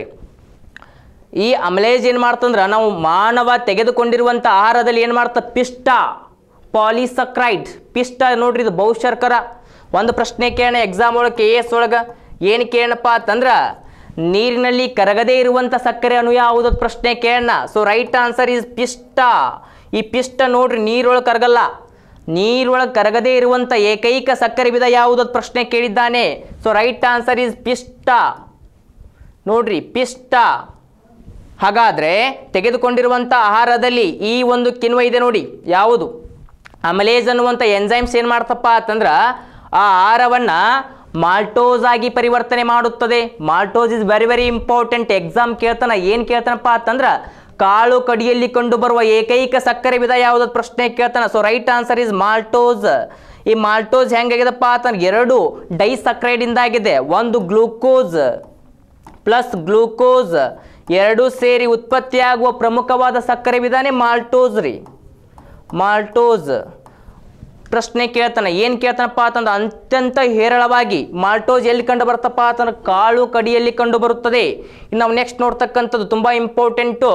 ಈ ಅಮಲೇಜ್ ಏನು ಮಾಡ್ತಂದ್ರೆ ನಾವು ಮಾನವ ತೆಗೆದುಕೊಂಡಿರುವಂಥ ಆಹಾರದಲ್ಲಿ ಏನು ಮಾಡ್ತ ಪಿಷ್ಟ ಪಾಲಿಸಕ್ರೈಡ್ ಪಿಷ್ಟ ನೋಡ್ರಿ ಇದು ಬಹುಶರ್ಕರ ಒಂದು ಪ್ರಶ್ನೆ ಕೇಳೋಣ ಎಕ್ಸಾಮ್ ಒಳಗೆ ಕೆ ಎಸ್ ಒಳಗೆ ಏನು ಕೇಳೋಣಪ್ಪ ಅಂತಂದ್ರೆ ನೀರಿನಲ್ಲಿ ಕರಗದೇ ಇರುವಂಥ ಸಕ್ಕರೆ ಅಣು ಯಾವುದು ಪ್ರಶ್ನೆ ಕೇಳೋಣ ಸೊ ರೈಟ್ ಆನ್ಸರ್ ಈಸ್ ಪಿಷ್ಟ ಈ ಪಿಷ್ಟ ನೋಡ್ರಿ ನೀರೊಳಗೆ ಕರಗಲ್ಲ ನೀರೊಳಗೆ ಕರಗದೇ ಇರುವಂಥ ಏಕೈಕ ಸಕ್ಕರೆ ವಿಧ ಯಾವುದು ಪ್ರಶ್ನೆ ಕೇಳಿದ್ದಾನೆ ಸೊ ರೈಟ್ ಆನ್ಸರ್ ಈಸ್ ಪಿಷ್ಟ ನೋಡ್ರಿ ಪಿಷ್ಟ ಹಾಗಾದರೆ ತೆಗೆದುಕೊಂಡಿರುವಂಥ ಆಹಾರದಲ್ಲಿ ಈ ಒಂದು ಕಿಣ್ವ ಇದೆ ನೋಡಿ ಯಾವುದು ಅಮಲೇಜ್ ಅನ್ನುವಂಥ ಎಂಜೈಮ್ಸ್ ಏನು ಮಾಡ್ತಪ್ಪ ಅಂತಂದ್ರೆ ಆ ಆಹಾರವನ್ನು ಮಾಲ್ಟೋಸ್ ಆಗಿ ಪರಿವರ್ತನೆ ಮಾಡುತ್ತದೆ maltose is very very important exam ಕೇಳ್ತಾನ ಏನು ಕೇಳ್ತಾನಪ್ಪ ಅಂತಂದ್ರೆ ಕಾಳು ಕಡಿಯಲ್ಲಿ ಕಂಡು ಬರುವ ಏಕೈಕ ಸಕ್ಕರೆ ವಿಧ ಯಾವುದಾದ್ರು ಪ್ರಶ್ನೆ ಕೇಳ್ತಾನ so right answer is maltose ಈ ಮಾಲ್ಟೋಸ್ ಹೆಂಗಾಗಿದಪ್ಪ ಅಂತಂದ್ರೆ ಎರಡು ಡೈಸಕ್ರೈಡ್ ಆಗಿದೆ ಒಂದು ಗ್ಲೂಕೋಸ್ ಪ್ಲಸ್ ಗ್ಲೂಕೋಸ್ ಎರಡೂ ಸೇರಿ ಉತ್ಪತ್ತಿಯಾಗುವ ಪ್ರಮುಖವಾದ ಸಕ್ಕರೆ ವಿಧಾನೆ ಮಾಲ್ಟೋಸ್ ರೀ ಮಾಲ್ಟೋಸ್ ಪ್ರಶ್ನೆ ಕೇಳ್ತಾನೆ ಏನು ಕೇಳ್ತಾನಪ್ಪ ಅಂತಂದ್ರೆ ಅತ್ಯಂತ ಹೇರಳವಾಗಿ ಮಾಲ್ಟೋಸ್ ಎಲ್ಲಿ ಕಂಡು ಬರ್ತಪ್ಪ ಅಂತಂದ್ರೆ ಕಾಳು ಕಡಿಯಲ್ಲಿ ಕಂಡು ಬರುತ್ತದೆ ಇನ್ನು ನಾವು ನೆಕ್ಸ್ಟ್ ನೋಡ್ತಕ್ಕಂಥದ್ದು ತುಂಬ ಇಂಪಾರ್ಟೆಂಟು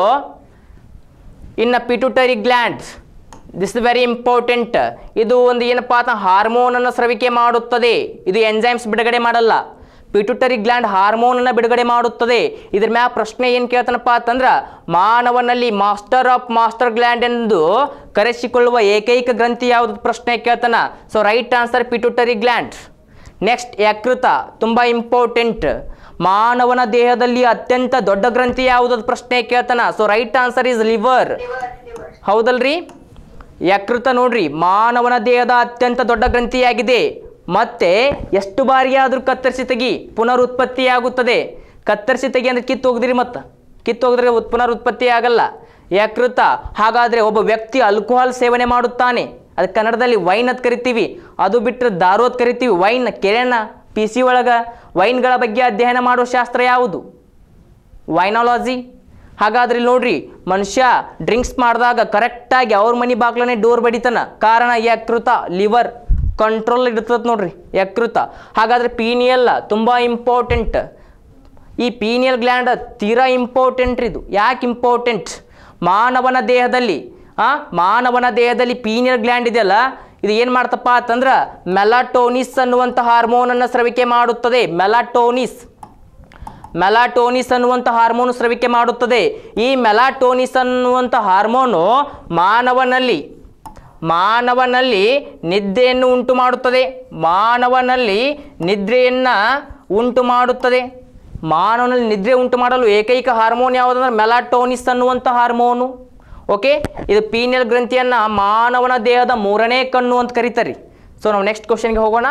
ಇನ್ನು pituitary gland this is very important ಇದು ಒಂದು ಏನಪ್ಪ ಅಂತ ಹಾರ್ಮೋನನ್ನು ಸ್ರವಿಕೆ ಮಾಡುತ್ತದೆ ಇದು ಎಂಜೈಮ್ಸ್ ಬಿಡುಗಡೆ ಮಾಡಲ್ಲ ಪಿಟ್ಯೂಟರಿ ಗ್ಲ್ಯಾಂಡ್ ಹಾರ್ಮೋನನ್ನು ಬಿಡುಗಡೆ ಮಾಡುತ್ತದೆ ಇದ್ರ ಮ್ಯಾಗ ಪ್ರಶ್ನೆ ಏನು ಕೇಳ್ತಾನಪ್ಪ ಅಂತಂದ್ರೆ ಮಾನವನಲ್ಲಿ ಮಾಸ್ಟರ್ ಆಫ್ ಮಾಸ್ಟರ್ ಗ್ಲ್ಯಾಂಡ್ ಎಂದು ಕರೆಸಿಕೊಳ್ಳುವ ಏಕೈಕ ಗ್ರಂಥಿ ಯಾವುದು ಪ್ರಶ್ನೆ ಕೇಳ್ತಾನ so right answer pituitary gland next ಯಕೃತ ತುಂಬ ಇಂಪಾರ್ಟೆಂಟ್ ಮಾನವನ ದೇಹದಲ್ಲಿ ಅತ್ಯಂತ ದೊಡ್ಡ ಗ್ರಂಥಿ ಯಾವುದದು ಪ್ರಶ್ನೆ ಕೇಳ್ತಾನ so right answer is liver liver liver ಹೌದಲ್ರಿ ಯಕೃತ ನೋಡ್ರಿ ಮಾನವನ ದೇಹದ ಅತ್ಯಂತ ದೊಡ್ಡ ಗ್ರಂಥಿಯಾಗಿದೆ ಮತ್ತೆ ಎಷ್ಟು ಬಾರಿ ಆದರೂ ಕತ್ತರಿಸಿ ತೆಗಿ ಪುನರುತ್ಪತ್ತಿಯಾಗುತ್ತದೆ ಕತ್ತರಿಸಿ ತೆಗಿ ಅಂದ್ರೆ ಕಿತ್ತು ಹೋಗ್ದಿರಿ ಮತ್ತೆ ಕಿತ್ತು ಹೋಗಿದ್ರೆ ಉತ್- ಪುನರುತ್ಪತ್ತಿ ಆಗಲ್ಲ ಯಕೃತ ಹಾಗಾದರೆ ಒಬ್ಬ ವ್ಯಕ್ತಿ ಆಲ್ಕೋಹಾಲ್ ಸೇವನೆ ಮಾಡುತ್ತಾನೆ ಅದು ಕನ್ನಡದಲ್ಲಿ ವೈನ್ ಅಂತ ಕರಿತೀವಿ ಅದು ಬಿಟ್ಟರೆ ದಾರು ಅಂತ ಕರಿತೀವಿ ವೈನ್ ಕೇಳೋಣ ಪಿ ಸಿ ಒಳಗೆ ವೈನ್ಗಳ ಬಗ್ಗೆ ಅಧ್ಯಯನ ಮಾಡುವ ಶಾಸ್ತ್ರ ಯಾವುದು ವೈನಾಲಜಿ ಹಾಗಾದ್ರೆ ಇಲ್ಲಿ ನೋಡ್ರಿ ಮನುಷ್ಯ ಡ್ರಿಂಕ್ಸ್ ಮಾಡಿದಾಗ ಕರೆಕ್ಟಾಗಿ ಅವ್ರ ಮನೆ ಬಾಗ್ಲನೇ ಡೋರ್ ಬಡಿತಾನ ಕಾರಣ ಯಕೃತ ಲಿವರ್ ಕಂಟ್ರೋಲ್ ಇರ್ತದೆ ನೋಡ್ರಿ ಯಕೃತ ಹಾಗಾದ್ರೆ ಪೀನಿಯಲ್ ತುಂಬ ಇಂಪಾರ್ಟೆಂಟ್ ಈ ಪೀನಿಯಲ್ ಗ್ಲ್ಯಾಂಡ್ ತೀರಾ ಇಂಪಾರ್ಟೆಂಟ್ ಇದು ಯಾಕೆ ಇಂಪಾರ್ಟೆಂಟ್ ಮಾನವನ ದೇಹದಲ್ಲಿ ಆ ಮಾನವನ ದೇಹದಲ್ಲಿ ಪೀನಿಯಲ್ ಗ್ಲ್ಯಾಂಡ್ ಇದೆಯಲ್ಲ ಇದು ಏನು ಮಾಡ್ತಪ್ಪ ಅಂತಂದ್ರೆ ಮೆಲಾಟೋನಿಸ್ ಅನ್ನುವಂಥ ಹಾರ್ಮೋನನ್ನು ಸ್ರವಿಕೆ ಮಾಡುತ್ತದೆ ಮೆಲಾಟೋನಿಸ್ ಮೆಲಾಟೋನಿಸ್ ಅನ್ನುವಂಥ ಹಾರ್ಮೋನು ಸ್ರವಿಕೆ ಮಾಡುತ್ತದೆ ಈ ಮೆಲಾಟೋನಿಸ್ ಅನ್ನುವಂಥ ಹಾರ್ಮೋನು ಮಾನವನಲ್ಲಿ ಮಾನವನಲ್ಲಿ ನಿದ್ದೆಯನ್ನು ಉಂಟು ಮಾಡುತ್ತದೆ ಮಾನವನಲ್ಲಿ ನಿದ್ರೆಯನ್ನು ಉಂಟು ಮಾಡುತ್ತದೆ ಮಾನವನಲ್ಲಿ ನಿದ್ರೆ ಉಂಟು ಮಾಡಲು ಏಕೈಕ ಹಾರ್ಮೋನ್ ಯಾವುದಂದ್ರೆ ಮೆಲಾಟೋನಿಸ್ ಅನ್ನುವಂಥ ಹಾರ್ಮೋನು ಓಕೆ ಇದು ಪೀನಿಯಲ್ ಗ್ರಂಥಿಯನ್ನು ಮಾನವನ ದೇಹದ ಮೂರನೇ ಕಣ್ಣು ಅಂತ ಕರೀತಾರೆ ಸೊ ನಾವು ನೆಕ್ಸ್ಟ್ ಕ್ವಶನ್ಗೆ ಹೋಗೋಣ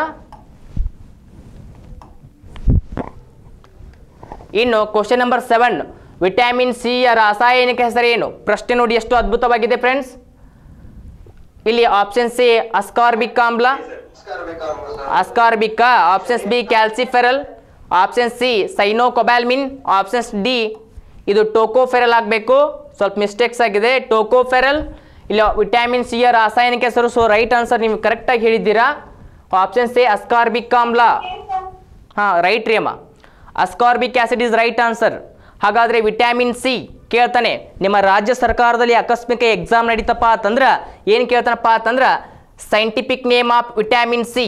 ಇನ್ನು question number seven vitamin C ಯ ರಾಸಾಯನಿಕ ಹೆಸರೇನು ಪ್ರಶ್ನೆ ನೋಡಿ ಎಷ್ಟು ಅದ್ಭುತವಾಗಿದೆ ಫ್ರೆಂಡ್ಸ್ ಇಲ್ಲಿ ಆಪ್ಷನ್ ಸಿ ಅಸ್ಕಾರ್ಬಿಕ್ ಆಮ್ಲ ascorbic options B calciferol option C cyanocobalamin options D ಇದು ಟೋಕೋಫೆರಲ್ ಆಗಬೇಕು ಸ್ವಲ್ಪ ಮಿಸ್ಟೇಕ್ಸ್ ಆಗಿದೆ ಟೋಕೋಫೆರಲ್ ಇಲ್ಲ ವಿಟಮಿನ್ ಸಿ ಯ ರಾಸಾಯನಿಕ ಹೆಸರು ಸೊ ರೈಟ್ ಆನ್ಸರ್ ನೀವು ಕರೆಕ್ಟಾಗಿ ಹೇಳಿದ್ದೀರಾ ಆಪ್ಷನ್ ಸಿ ಅಸ್ಕಾರ್ಬಿಕ್ ಆಮ್ಲ ಹಾಂ ರೈಟ್ ರೀ ಅಮ್ಮ ascorbic acid is right answer ಹಾಗಾದರೆ ವಿಟಮಿನ್ ಸಿ ಕೇಳ್ತಾನೆ ನಿಮ್ಮ ರಾಜ್ಯ ಸರ್ಕಾರದಲ್ಲಿ ಆಕಸ್ಮಿಕ ಎಕ್ಸಾಮ್ ನಡೀತಪ್ಪ ಅಂತಂದ್ರೆ ಏನು ಕೇಳ್ತಾನಪ್ಪ ಅಂತಂದ್ರೆ scientific name of vitamin C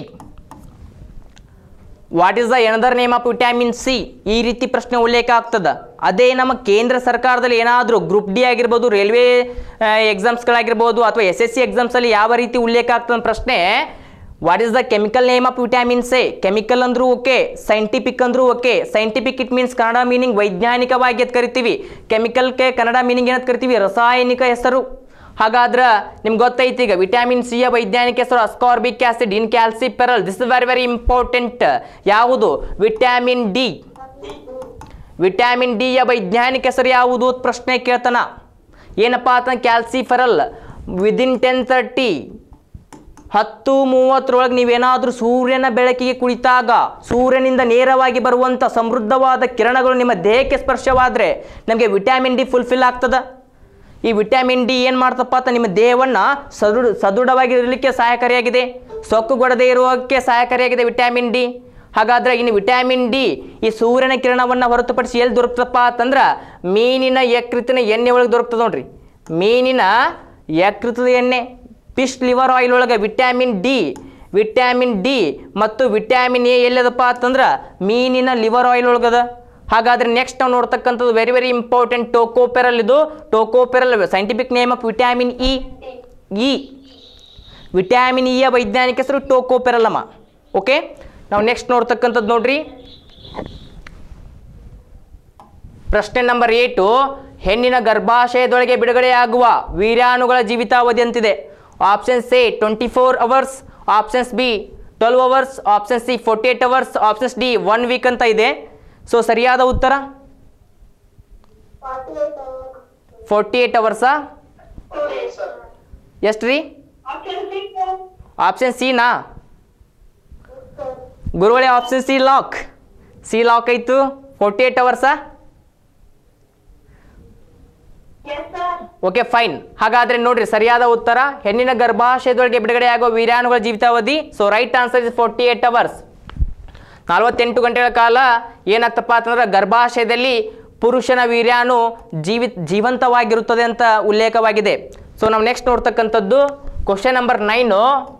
what is the another name of vitamin C ಈ ರೀತಿ ಪ್ರಶ್ನೆ ಉಲ್ಲೇಖ ಆಗ್ತದ ಅದೇ ನಮ್ಮ ಕೇಂದ್ರ ಸರ್ಕಾರದಲ್ಲಿ ಏನಾದರೂ ಗ್ರೂಪ್ ಡಿ ಆಗಿರ್ಬೋದು ರೈಲ್ವೆ ಎಕ್ಸಾಮ್ಸ್ಗಳಾಗಿರ್ಬೋದು ಅಥವಾ ಎಸ್ ಎಸ್ ಸಿ ಎಕ್ಸಾಮ್ಸಲ್ಲಿ ಯಾವ ರೀತಿ ಉಲ್ಲೇಖ ಆಗ್ತದ ಪ್ರಶ್ನೆ what is the chemical name of vitamin C chemical ಅಂದ್ರೂ ಓಕೆ ಸೈಂಟಿಫಿಕ್ ಅಂದ್ರೂ okay scientific it means Kannada meaning ವೈಜ್ಞಾನಿಕವಾಗಿ ಅಂತ ಕರಿತೀವಿ ಕೆಮಿಕಲ್ಗೆ ಕನ್ನಡ ಮೀನಿಂಗ್ ಏನಂತ ಕರಿತೀವಿ ರಾಸಾಯನಿಕ ಹೆಸರು ಹಾಗಾದ್ರೆ ನಿಮ್ಗೆ ಗೊತ್ತೈತಿ ಈಗ ವಿಟಮಿನ್ ಸಿ ಯ ವೈಜ್ಞಾನಿಕ ಹೆಸರು ascorbic acid in calciferol this is very very important ಯಾವುದು ವಿಟಮಿನ್ ಡಿ ವಿಟಮಿನ್ ಡಿ ಯ ವೈಜ್ಞಾನಿಕ ಹೆಸರು ಯಾವುದು ಅಂತ ಪ್ರಶ್ನೆ ಕೇಳ್ತಾನ ಏನಪ್ಪ ಅಂತ ಕ್ಯಾಲ್ಸಿಫೆರಲ್ ವಿದಿನ್ ಟೆನ್ ತರ್ಟಿ ಹತ್ತು ಮೂವತ್ತರೊಳಗೆ ನೀವೇನಾದರೂ ಸೂರ್ಯನ ಬೆಳಕಿಗೆ ಕುಳಿತಾಗ ಸೂರ್ಯನಿಂದ ನೇರವಾಗಿ ಬರುವಂಥ ಸಮೃದ್ಧವಾದ ಕಿರಣಗಳು ನಿಮ್ಮ ದೇಹಕ್ಕೆ ಸ್ಪರ್ಶವಾದರೆ ನಮಗೆ ವಿಟಮಿನ್ ಡಿ ಫುಲ್ಫಿಲ್ ಆಗ್ತದ ಈ ವಿಟಮಿನ್ ಡಿ ಏನು ಮಾಡ್ತಪ್ಪ ಅಂತ ನಿಮ್ಮ ದೇಹವನ್ನು ಸದೃಢ ಸದೃಢವಾಗಿರಲಿಕ್ಕೆ ಸಹಾಯಕಾರಿಯಾಗಿದೆ ಸೊಕ್ಕುಗೊಡದೇ ಇರೋಕ್ಕೆ ಸಹಾಯಕಾರಿಯಾಗಿದೆ ವಿಟಮಿನ್ ಡಿ ಹಾಗಾದ್ರೆ ಇನ್ನು ವಿಟಮಿನ್ ಡಿ ಈ ಸೂರ್ಯನ ಕಿರಣವನ್ನು ಹೊರತುಪಡಿಸಿ ಎಲ್ಲಿ ದೊರಕ್ತಪ್ಪ ಅಂತಂದ್ರೆ ಮೀನಿನ ಯಕೃತಿನ ಎಣ್ಣೆ ಒಳಗೆ ದೊರಕ್ತದೆ ನೋಡ್ರಿ ಮೀನಿನ ಯಕೃತದ ಎಣ್ಣೆ ಫಿಶ್ ಲಿವರ್ ಆಯಿಲ್ ಒಳಗೆ ವಿಟಮಿನ್ ಡಿ ವಿಟಮಿನ್ ಡಿ ಮತ್ತು ವಿಟಮಿನ್ ಎ ಎಲ್ಲದಪ್ಪ ಅಂತಂದ್ರೆ ಮೀನಿನ ಲಿವರ್ ಆಯಿಲ್ ಒಳಗದ ಹಾಗಾದ್ರೆ ನೆಕ್ಸ್ಟ್ ನಾವು ನೋಡ್ತಕ್ಕಂಥದ್ದು ವೆರಿ ವೆರಿ ಇಂಪಾರ್ಟೆಂಟ್ ಟೋಕೋಪೆರಲ್ ಇದು tocopherol scientific name of vitamin E E vitamin ಇಯ ವೈಜ್ಞಾನಿಕ ಹೆಸರು ಟೋಕೋಪೆರಲ್ ಅಮ್ಮ ಓಕೆ ನಾವು ನೆಕ್ಸ್ಟ್ ನೋಡ್ತಕ್ಕಂಥದ್ದು ನೋಡ್ರಿ ಪ್ರಶ್ನೆ ನಂಬರ್ ಏಟು ಹೆಣ್ಣಿನ ಗರ್ಭಾಶಯದೊಳಗೆ ಬಿಡುಗಡೆಯಾಗುವ ವೀರ್ಯಾಣುಗಳ ಜೀವಿತಾವಧಿ ಅಂತಿದೆ options A twenty four hours options B twelve hours option C forty eight hours options D one week ಅಂತ ಇದೆ ಸೊ ಸರಿಯಾದ ಉತ್ತರ ಫೋರ್ಟಿ ಏಟ್ ಅವರ್ಸಾ ಎಷ್ಟು ರೀ ಆಪ್ಷನ್ ಸಿನಾ ಗುರುಗಳೇ option C lock C lock ಆಯಿತು ಫೋರ್ಟಿ ಏಟ್ ಅವರ್ಸಾ ಓಕೆ ಫೈನ್ ಹಾಗಾದ್ರೆ ನೋಡ್ರಿ ಸರಿಯಾದ ಉತ್ತರ ಹೆಣ್ಣಿನ ಗರ್ಭಾಶಯದೊಳಗೆ ಬಿಡುಗಡೆಯಾಗುವ ವೀರ್ಯಾಣುಗಳ ಜೀವಿತಾವಧಿ so right answer is forty eight hours ನಲವತ್ತೆಂಟು ಗಂಟೆಗಳ ಕಾಲ ಏನಾಗ್ತಪ್ಪ ಅಂತಂದ್ರೆ ಗರ್ಭಾಶಯದಲ್ಲಿ ಪುರುಷನ ವೀರ್ಯಾಣು ಜೀವಿ ಜೀವಂತವಾಗಿರುತ್ತದೆ ಅಂತ ಉಲ್ಲೇಖವಾಗಿದೆ ಸೊ ನಾವು ನೆಕ್ಸ್ಟ್ ನೋಡ್ತಕ್ಕಂಥದ್ದು question number nine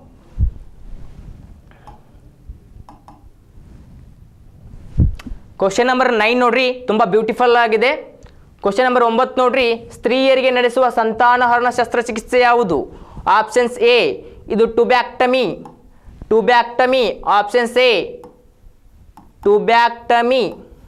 question number nine ನೋಡ್ರಿ ತುಂಬ ಬ್ಯೂಟಿಫುಲ್ ಆಗಿದೆ ಕ್ವಶನ್ ನಂಬರ್ ಒಂಬತ್ತು ನೋಡ್ರಿ ಸ್ತ್ರೀಯರಿಗೆ ನಡೆಸುವ ಸಂತಾನಹರಣ ಶಸ್ತ್ರಚಿಕಿತ್ಸೆ ಯಾವುದು ಆಪ್ಷನ್ಸ್ ಎ ಇದು tubectomy tubectomy options A tubectomy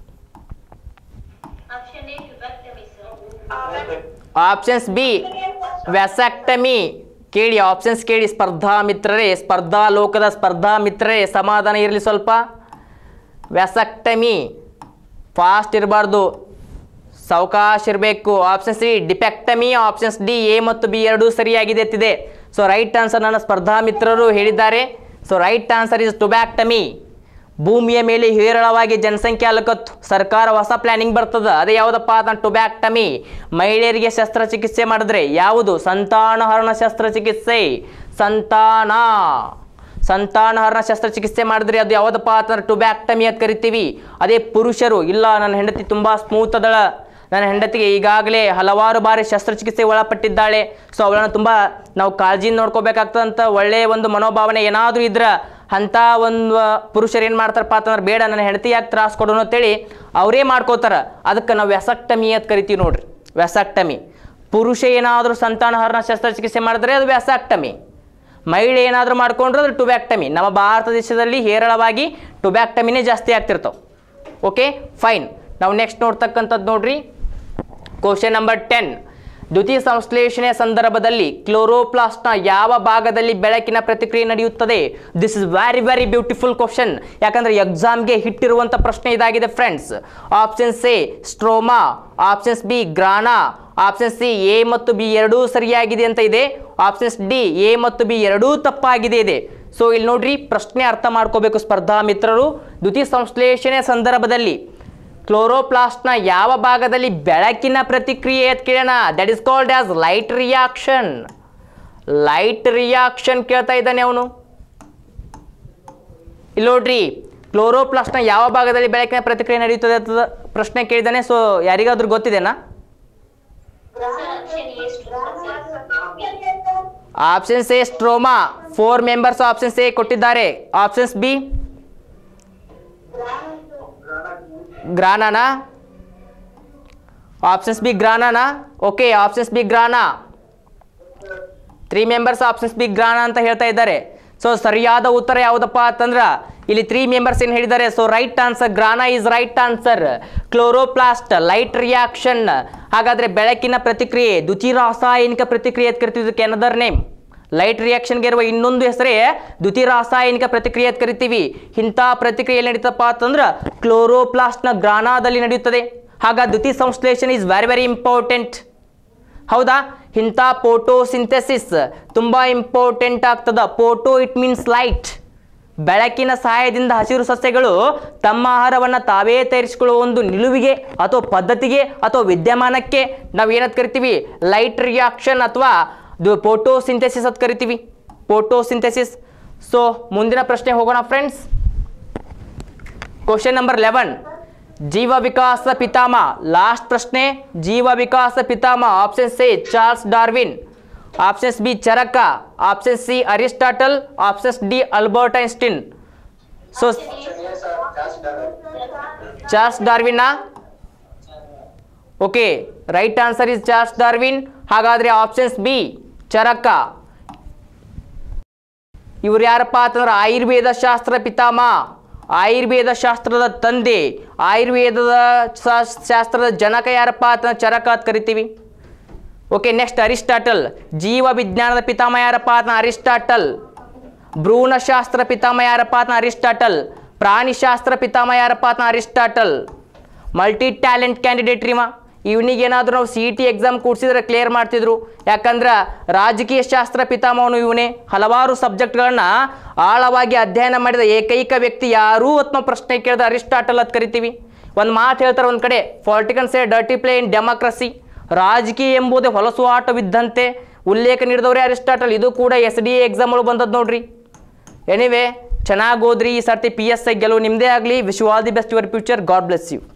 Option A, tuberculosis, sir. Options B vasectomy ಕೇಳಿ ಆಪ್ಷನ್ಸ್ ಕೇಳಿ ಸ್ಪರ್ಧಾ ಮಿತ್ರರೇ ಸ್ಪರ್ಧಾ ಲೋಕದ ಸ್ಪರ್ಧಾ ಮಿತ್ರರೇ ಸಮಾಧಾನ ಇರಲಿ ಸ್ವಲ್ಪ ವ್ಯಾಸಕ್ಟಮಿ ಫಾಸ್ಟ್ ಇರಬಾರ್ದು ಸಾವಕಾಶ ಇರಬೇಕು ಆಪ್ಷನ್ ಸಿ ಡಿಪೆಕ್ಟಮಿ ಆಪ್ಷನ್ಸ್ ಡಿ ಎ ಮತ್ತು ಬಿ ಎರಡೂ ಸರಿಯಾಗಿದೆ ಎತ್ತಿದೆ ಸೊ ರೈಟ್ ಆನ್ಸರ್ ನನ್ನ ಸ್ಪರ್ಧಾ ಮಿತ್ರರು ಹೇಳಿದ್ದಾರೆ so right answer is tubectomy ಭೂಮಿಯ ಮೇಲೆ ಹೇರಳವಾಗಿ ಜನಸಂಖ್ಯೆ ಅಲಕತ್ತು ಸರ್ಕಾರ ಹೊಸ ಪ್ಲಾನಿಂಗ್ ಬರ್ತದ ಅದೇ ಯಾವುದಪ್ಪ ಅಂತ ಟುಬ್ಯಾಕ್ಟಮಿ ಮಹಿಳೆಯರಿಗೆ ಶಸ್ತ್ರಚಿಕಿತ್ಸೆ ಮಾಡಿದ್ರೆ ಯಾವುದು ಸಂತಾನಹರಣ ಶಸ್ತ್ರಚಿಕಿತ್ಸೆ ಸಂತಾನ ಸಂತಾನಹರಣ ಶಸ್ತ್ರಚಿಕಿತ್ಸೆ ಮಾಡಿದ್ರೆ ಅದು ಯಾವುದಪ್ಪ ಅಂತಂದ್ರೆ ಟುಬ್ಯಾಕ್ಟಮಿ ಅಂತ ಕರಿತೀವಿ ಅದೇ ಪುರುಷರು ಇಲ್ಲ ನನ್ನ ಹೆಂಡತಿ ತುಂಬ ಸ್ಮೂತ್ ಅದಳ ನನ್ನ ಹೆಂಡತಿಗೆ ಈಗಾಗಲೇ ಹಲವಾರು ಬಾರಿ ಶಸ್ತ್ರಚಿಕಿತ್ಸೆ ಒಳಪಟ್ಟಿದ್ದಾಳೆ ಸೊ ಅವಳನ್ನು ತುಂಬ ನಾವು ಕಾಳಜಿಯಿಂದ ನೋಡ್ಕೋಬೇಕಾಗ್ತದಂತ ಒಳ್ಳೆಯ ಒಂದು ಮನೋಭಾವನೆ ಏನಾದರೂ ಇದ್ರೆ ಅಂಥ ಒಂದು ಪುರುಷರು ಏನು ಮಾಡ್ತಾರಪ್ಪ ಅಂತಂದ್ರೆ ಬೇಡ ನನ್ನ ಹೆಂಡತಿ ಯಾಕೆ ತ್ರಾಸ ಕೊಡೋನು ಅಂತೇಳಿ ಅವರೇ ಮಾಡ್ಕೋತಾರೆ ಅದಕ್ಕೆ ನಾವು ವ್ಯಾಸಕ್ಟಮಿ ಅಂತ ಕರಿತೀವಿ ನೋಡ್ರಿ ವ್ಯಾಸಕ್ಟಮಿ ಪುರುಷ ಏನಾದರೂ ಸಂತಾನಹರಣ ಶಸ್ತ್ರಚಿಕಿತ್ಸೆ ಮಾಡಿದ್ರೆ ಅದು ವ್ಯಾಸಕ್ಟಮಿ ಮಹಿಳೆ ಏನಾದರೂ ಮಾಡ್ಕೊಂಡ್ರೆ ಅದು ಟುಬ್ಯಾಕ್ಟಮಿ ನಮ್ಮ ಭಾರತ ದೇಶದಲ್ಲಿ ಹೇರಳವಾಗಿ ಟುಬ್ಯಾಕ್ಟಮಿನೇ ಜಾಸ್ತಿ ಆಗ್ತಿರ್ತಾವೆ ಓಕೆ ಫೈನ್ ನಾವು ನೆಕ್ಸ್ಟ್ ನೋಡ್ತಕ್ಕಂಥದ್ದು ನೋಡ್ರಿ ಕ್ವಶನ್ ನಂಬರ್ ಟೆನ್ ದ್ಯುತಿ ಸಂಶ್ಲೇಷಣೆಯ ಸಂದರ್ಭದಲ್ಲಿ ಕ್ಲೋರೋಪ್ಲಾಸ್ಟ್ನ ಯಾವ ಭಾಗದಲ್ಲಿ ಬೆಳಕಿನ ಪ್ರತಿಕ್ರಿಯೆ ನಡೆಯುತ್ತದೆ this is very very beautiful question ಯಾಕಂದ್ರೆ ಎಕ್ಸಾಮ್ಗೆ ಹಿಟ್ಟಿರುವಂಥ ಪ್ರಶ್ನೆ ಇದಾಗಿದೆ friends options A stroma options B grana option C A ಮತ್ತು ಬಿ ಎರಡೂ ಸರಿಯಾಗಿದೆ ಅಂತ ಇದೆ ಆಪ್ಷನ್ಸ್ ಡಿ ಎ ಮತ್ತು ಬಿ ಎರಡೂ ತಪ್ಪಾಗಿದೆ ಇದೆ ಸೊ ಇಲ್ಲಿ ನೋಡ್ರಿ ಪ್ರಶ್ನೆ ಅರ್ಥ ಮಾಡ್ಕೋಬೇಕು ಸ್ಪರ್ಧಾ ಮಿತ್ರರು ದ್ಯುತಿ ಸಂಶ್ಲೇಷಣೆಯ ಸಂದರ್ಭದಲ್ಲಿ ಕ್ಲೋರೋಪ್ಲಾಸ್ಟ್ನ ಯಾವ ಭಾಗದಲ್ಲಿ ಬೆಳಕಿನ ಪ್ರತಿಕ್ರಿಯೆ ಅಂತ ಕೇಳೋಣ that is called as light reaction light reaction ಕೇಳ್ತಾ ಇದ್ದಾನೆ ಅವನು ಇಲ್ಲಿ ನೋಡ್ರಿ ಕ್ಲೋರೋಪ್ಲಾಸ್ಟ್ನ ಯಾವ ಭಾಗದಲ್ಲಿ ಬೆಳಕಿನ ಪ್ರತಿಕ್ರಿಯೆ ನಡೆಯುತ್ತದೆ ಅಂತ ಪ್ರಶ್ನೆ ಕೇಳಿದ್ದಾನೆ ಸೊ ಯಾರಿಗಾದ್ರೂ ಗೊತ್ತಿದೆನಾ Option A, stroke, sir. Options A stroma four members options A ಕೊಟ್ಟಿದ್ದಾರೆ ಆಪ್ಷನ್ಸ್ ಬಿ ಗ್ರಾನಾನಾ ಆಪ್ಷನ್ಸ್ ಬಿ ಗ್ರಾನಾನಾ okay options B grana three members options B grana ಅಂತ ಹೇಳ್ತಾ ಇದ್ದಾರೆ ಸೊ ಸರಿಯಾದ ಉತ್ತರ ಯಾವುದಪ್ಪ ಅಂತಂದ್ರ ಇಲ್ಲಿ ತ್ರೀ ಮೆಂಬರ್ಸ್ ಏನು ಹೇಳಿದ್ದಾರೆ so right answer grana is right answer chloroplast light reaction ಹಾಗಾದ್ರೆ ಬೆಳಕಿನ ಪ್ರತಿಕ್ರಿಯೆ ದ್ಯುತಿ ರಾಸಾಯನಿಕ ಪ್ರತಿಕ್ರಿಯೆ ಅಂತ ಕರಿತೀವಿ ಇದಕ್ಕೆ ಅನದರ್ ನೇಮ್ ಲೈಟ್ ರಿಯಾಕ್ಷನ್ಗೆ ಇರುವ ಇನ್ನೊಂದು ಹೆಸರೇ ದ್ಯುತಿ ರಾಸಾಯನಿಕ ಪ್ರತಿಕ್ರಿಯೆ ಅಂತ ಕರಿತೀವಿ ಇಂಥ ಪ್ರತಿಕ್ರಿಯೆ ಎಲ್ಲಿ ನಡೀತಪ್ಪ ಅಂತಂದ್ರೆ ಕ್ಲೋರೋಪ್ಲಾಸ್ಟ್ನ ಗ್ರಾನಾದಲ್ಲಿ ನಡೆಯುತ್ತದೆ ಹಾಗ ದ್ಯುತಿ ಸಂಶ್ಲೇಷಣೆ ಇಸ್ ವೆರಿ ವೆರಿ ಇಂಪಾರ್ಟೆಂಟ್ ಹೌದಾ ಇಂಥ ಫೋಟೋಸಿಂಥೆಸಿಸ್ ತುಂಬ ಇಂಪಾರ್ಟೆಂಟ್ ಆಗ್ತದ ಫೋಟೋ ಇಟ್ ಮೀನ್ಸ್ ಲೈಟ್ ಬೆಳಕಿನ ಸಹಾಯದಿಂದ ಹಸಿರು ಸಸ್ಯಗಳು ತಮ್ಮ ಆಹಾರವನ್ನು ತಾವೇ ತಯಾರಿಸಿಕೊಳ್ಳುವ ಒಂದು ನಿಲುವಿಗೆ ಅಥವಾ ಪದ್ಧತಿಗೆ ಅಥವಾ ವಿದ್ಯಮಾನಕ್ಕೆ ನಾವು ಏನಂತ ಕರಿತೀವಿ ಲೈಟ್ ರಿಯಾಕ್ಷನ್ ಅಥವಾ ಫೋಟೋಸಿಂಥೆಸಿಸ್ ಅಂತ ಕರಿತೀವಿ ಫೋಟೋಸಿಂಥೆಸಿಸ್ ಸೊ ಮುಂದಿನ ಪ್ರಶ್ನೆ ಹೋಗೋಣ ಫ್ರೆಂಡ್ಸ್ ಕ್ವಶನ್ ನಂಬರ್ ಲೆವೆನ್ ಜೀವ ವಿಕಾಸ ಪಿತಾಮ ಲಾಸ್ಟ್ ಪ್ರಶ್ನೆ ಜೀವ ವಿಕಾಸ ಪಿತಾಮ option C Charles Darwin options B Charaka option C Aristotle options D Albert Einstein so Charles ಡಾರ್ವಿನ್ನಾ okay right answer is Charles Darwin ಹಾಗಾದ್ರೆ ಆಪ್ಷನ್ಸ್ ಬಿ ಚರಕ ಇವ್ರು ಯಾರಪ್ಪ ಅಂತಂದ್ರೆ ಆಯುರ್ವೇದ ಶಾಸ್ತ್ರ ಪಿತಾಮ ಆಯುರ್ವೇದ ಶಾಸ್ತ್ರದ ತಂದೆ ಆಯುರ್ವೇದದ ಶಾ- ಶಾಸ್ತ್ರದ ಜನಕ ಯಾರಪ್ಪ ಅಂತಂದ್ರೆ ಚರಕ ಅಂತ ಕರಿತೀವಿ ಓಕೆ ನೆಕ್ಸ್ಟ್ ಅರಿಸ್ಟಾಟಲ್ ಜೀವ ವಿಜ್ಞಾನದ ಪಿತಾಮ ಯಾರಪ್ಪ ಅಂತ ಅರಿಸ್ಟಾಟಲ್ ಭ್ರೂಣಶಾಸ್ತ್ರ ಪಿತಾಮ ಯಾರಪ್ಪ ಅಂತ ಅರಿಸ್ಟಾಟಲ್ ಪ್ರಾಣಿಶಾಸ್ತ್ರ ಪಿತಾಮ ಯಾರಪ್ಪ ಅಂತ ಅರಿಸ್ಟಾಟಲ್ ಮಲ್ಟಿ ಟ್ಯಾಲೆಂಟ್ ಕ್ಯಾಂಡಿಡೇಟ್ ರೀಮ ಇವನಿಗೆ ಏನಾದರೂ ನಾವು ಸಿ ಇ ಟಿ ಎಕ್ಸಾಮ್ ಕೂಡಿಸಿದ್ರೆ ಕ್ಲಿಯರ್ ಮಾಡ್ತಿದ್ರು ಯಾಕಂದ್ರೆ ರಾಜಕೀಯ ಶಾಸ್ತ್ರ ಪಿತಾಮಹನು ಇವನೇ ಹಲವಾರು ಸಬ್ಜೆಕ್ಟ್ಗಳನ್ನ ಆಳವಾಗಿ ಅಧ್ಯಯನ ಮಾಡಿದ ಏಕೈಕ ವ್ಯಕ್ತಿ ಯಾರೂ ಅಥವಾ ಪ್ರಶ್ನೆ ಕೇಳಿದ ಅರಿಸ್ಟಾಟಲ್ ಅಂತ ಕರಿತೀವಿ ಒಂದು ಮಾತು ಹೇಳ್ತಾರೆ ಒಂದು ಕಡೆ politician say dirty play in democracy ರಾಜಕೀಯ ಎಂಬುದೇ ಹೊಲಸು ಆಟವಿದ್ದಂತೆ ಉಲ್ಲೇಖ ನೀಡಿದವರೇ ಅರಿಸ್ಟಾಟಲ್ ಇದು ಕೂಡ ಎಸ್ ಡಿ ಎ ಎಕ್ಸಾಮ್ ಒಳಗೆ ಬಂದದ್ದು ನೋಡ್ರಿ ಎನಿವೆ ಚೆನ್ನಾಗಿ ಓದ್ರಿ ಈ ಸರ್ತಿ ಪಿ ಎಸ್ ಐ ಗೆಲುವು ನಿಮ್ಮದೇ ಆಗಲಿ wish all the best your future God bless you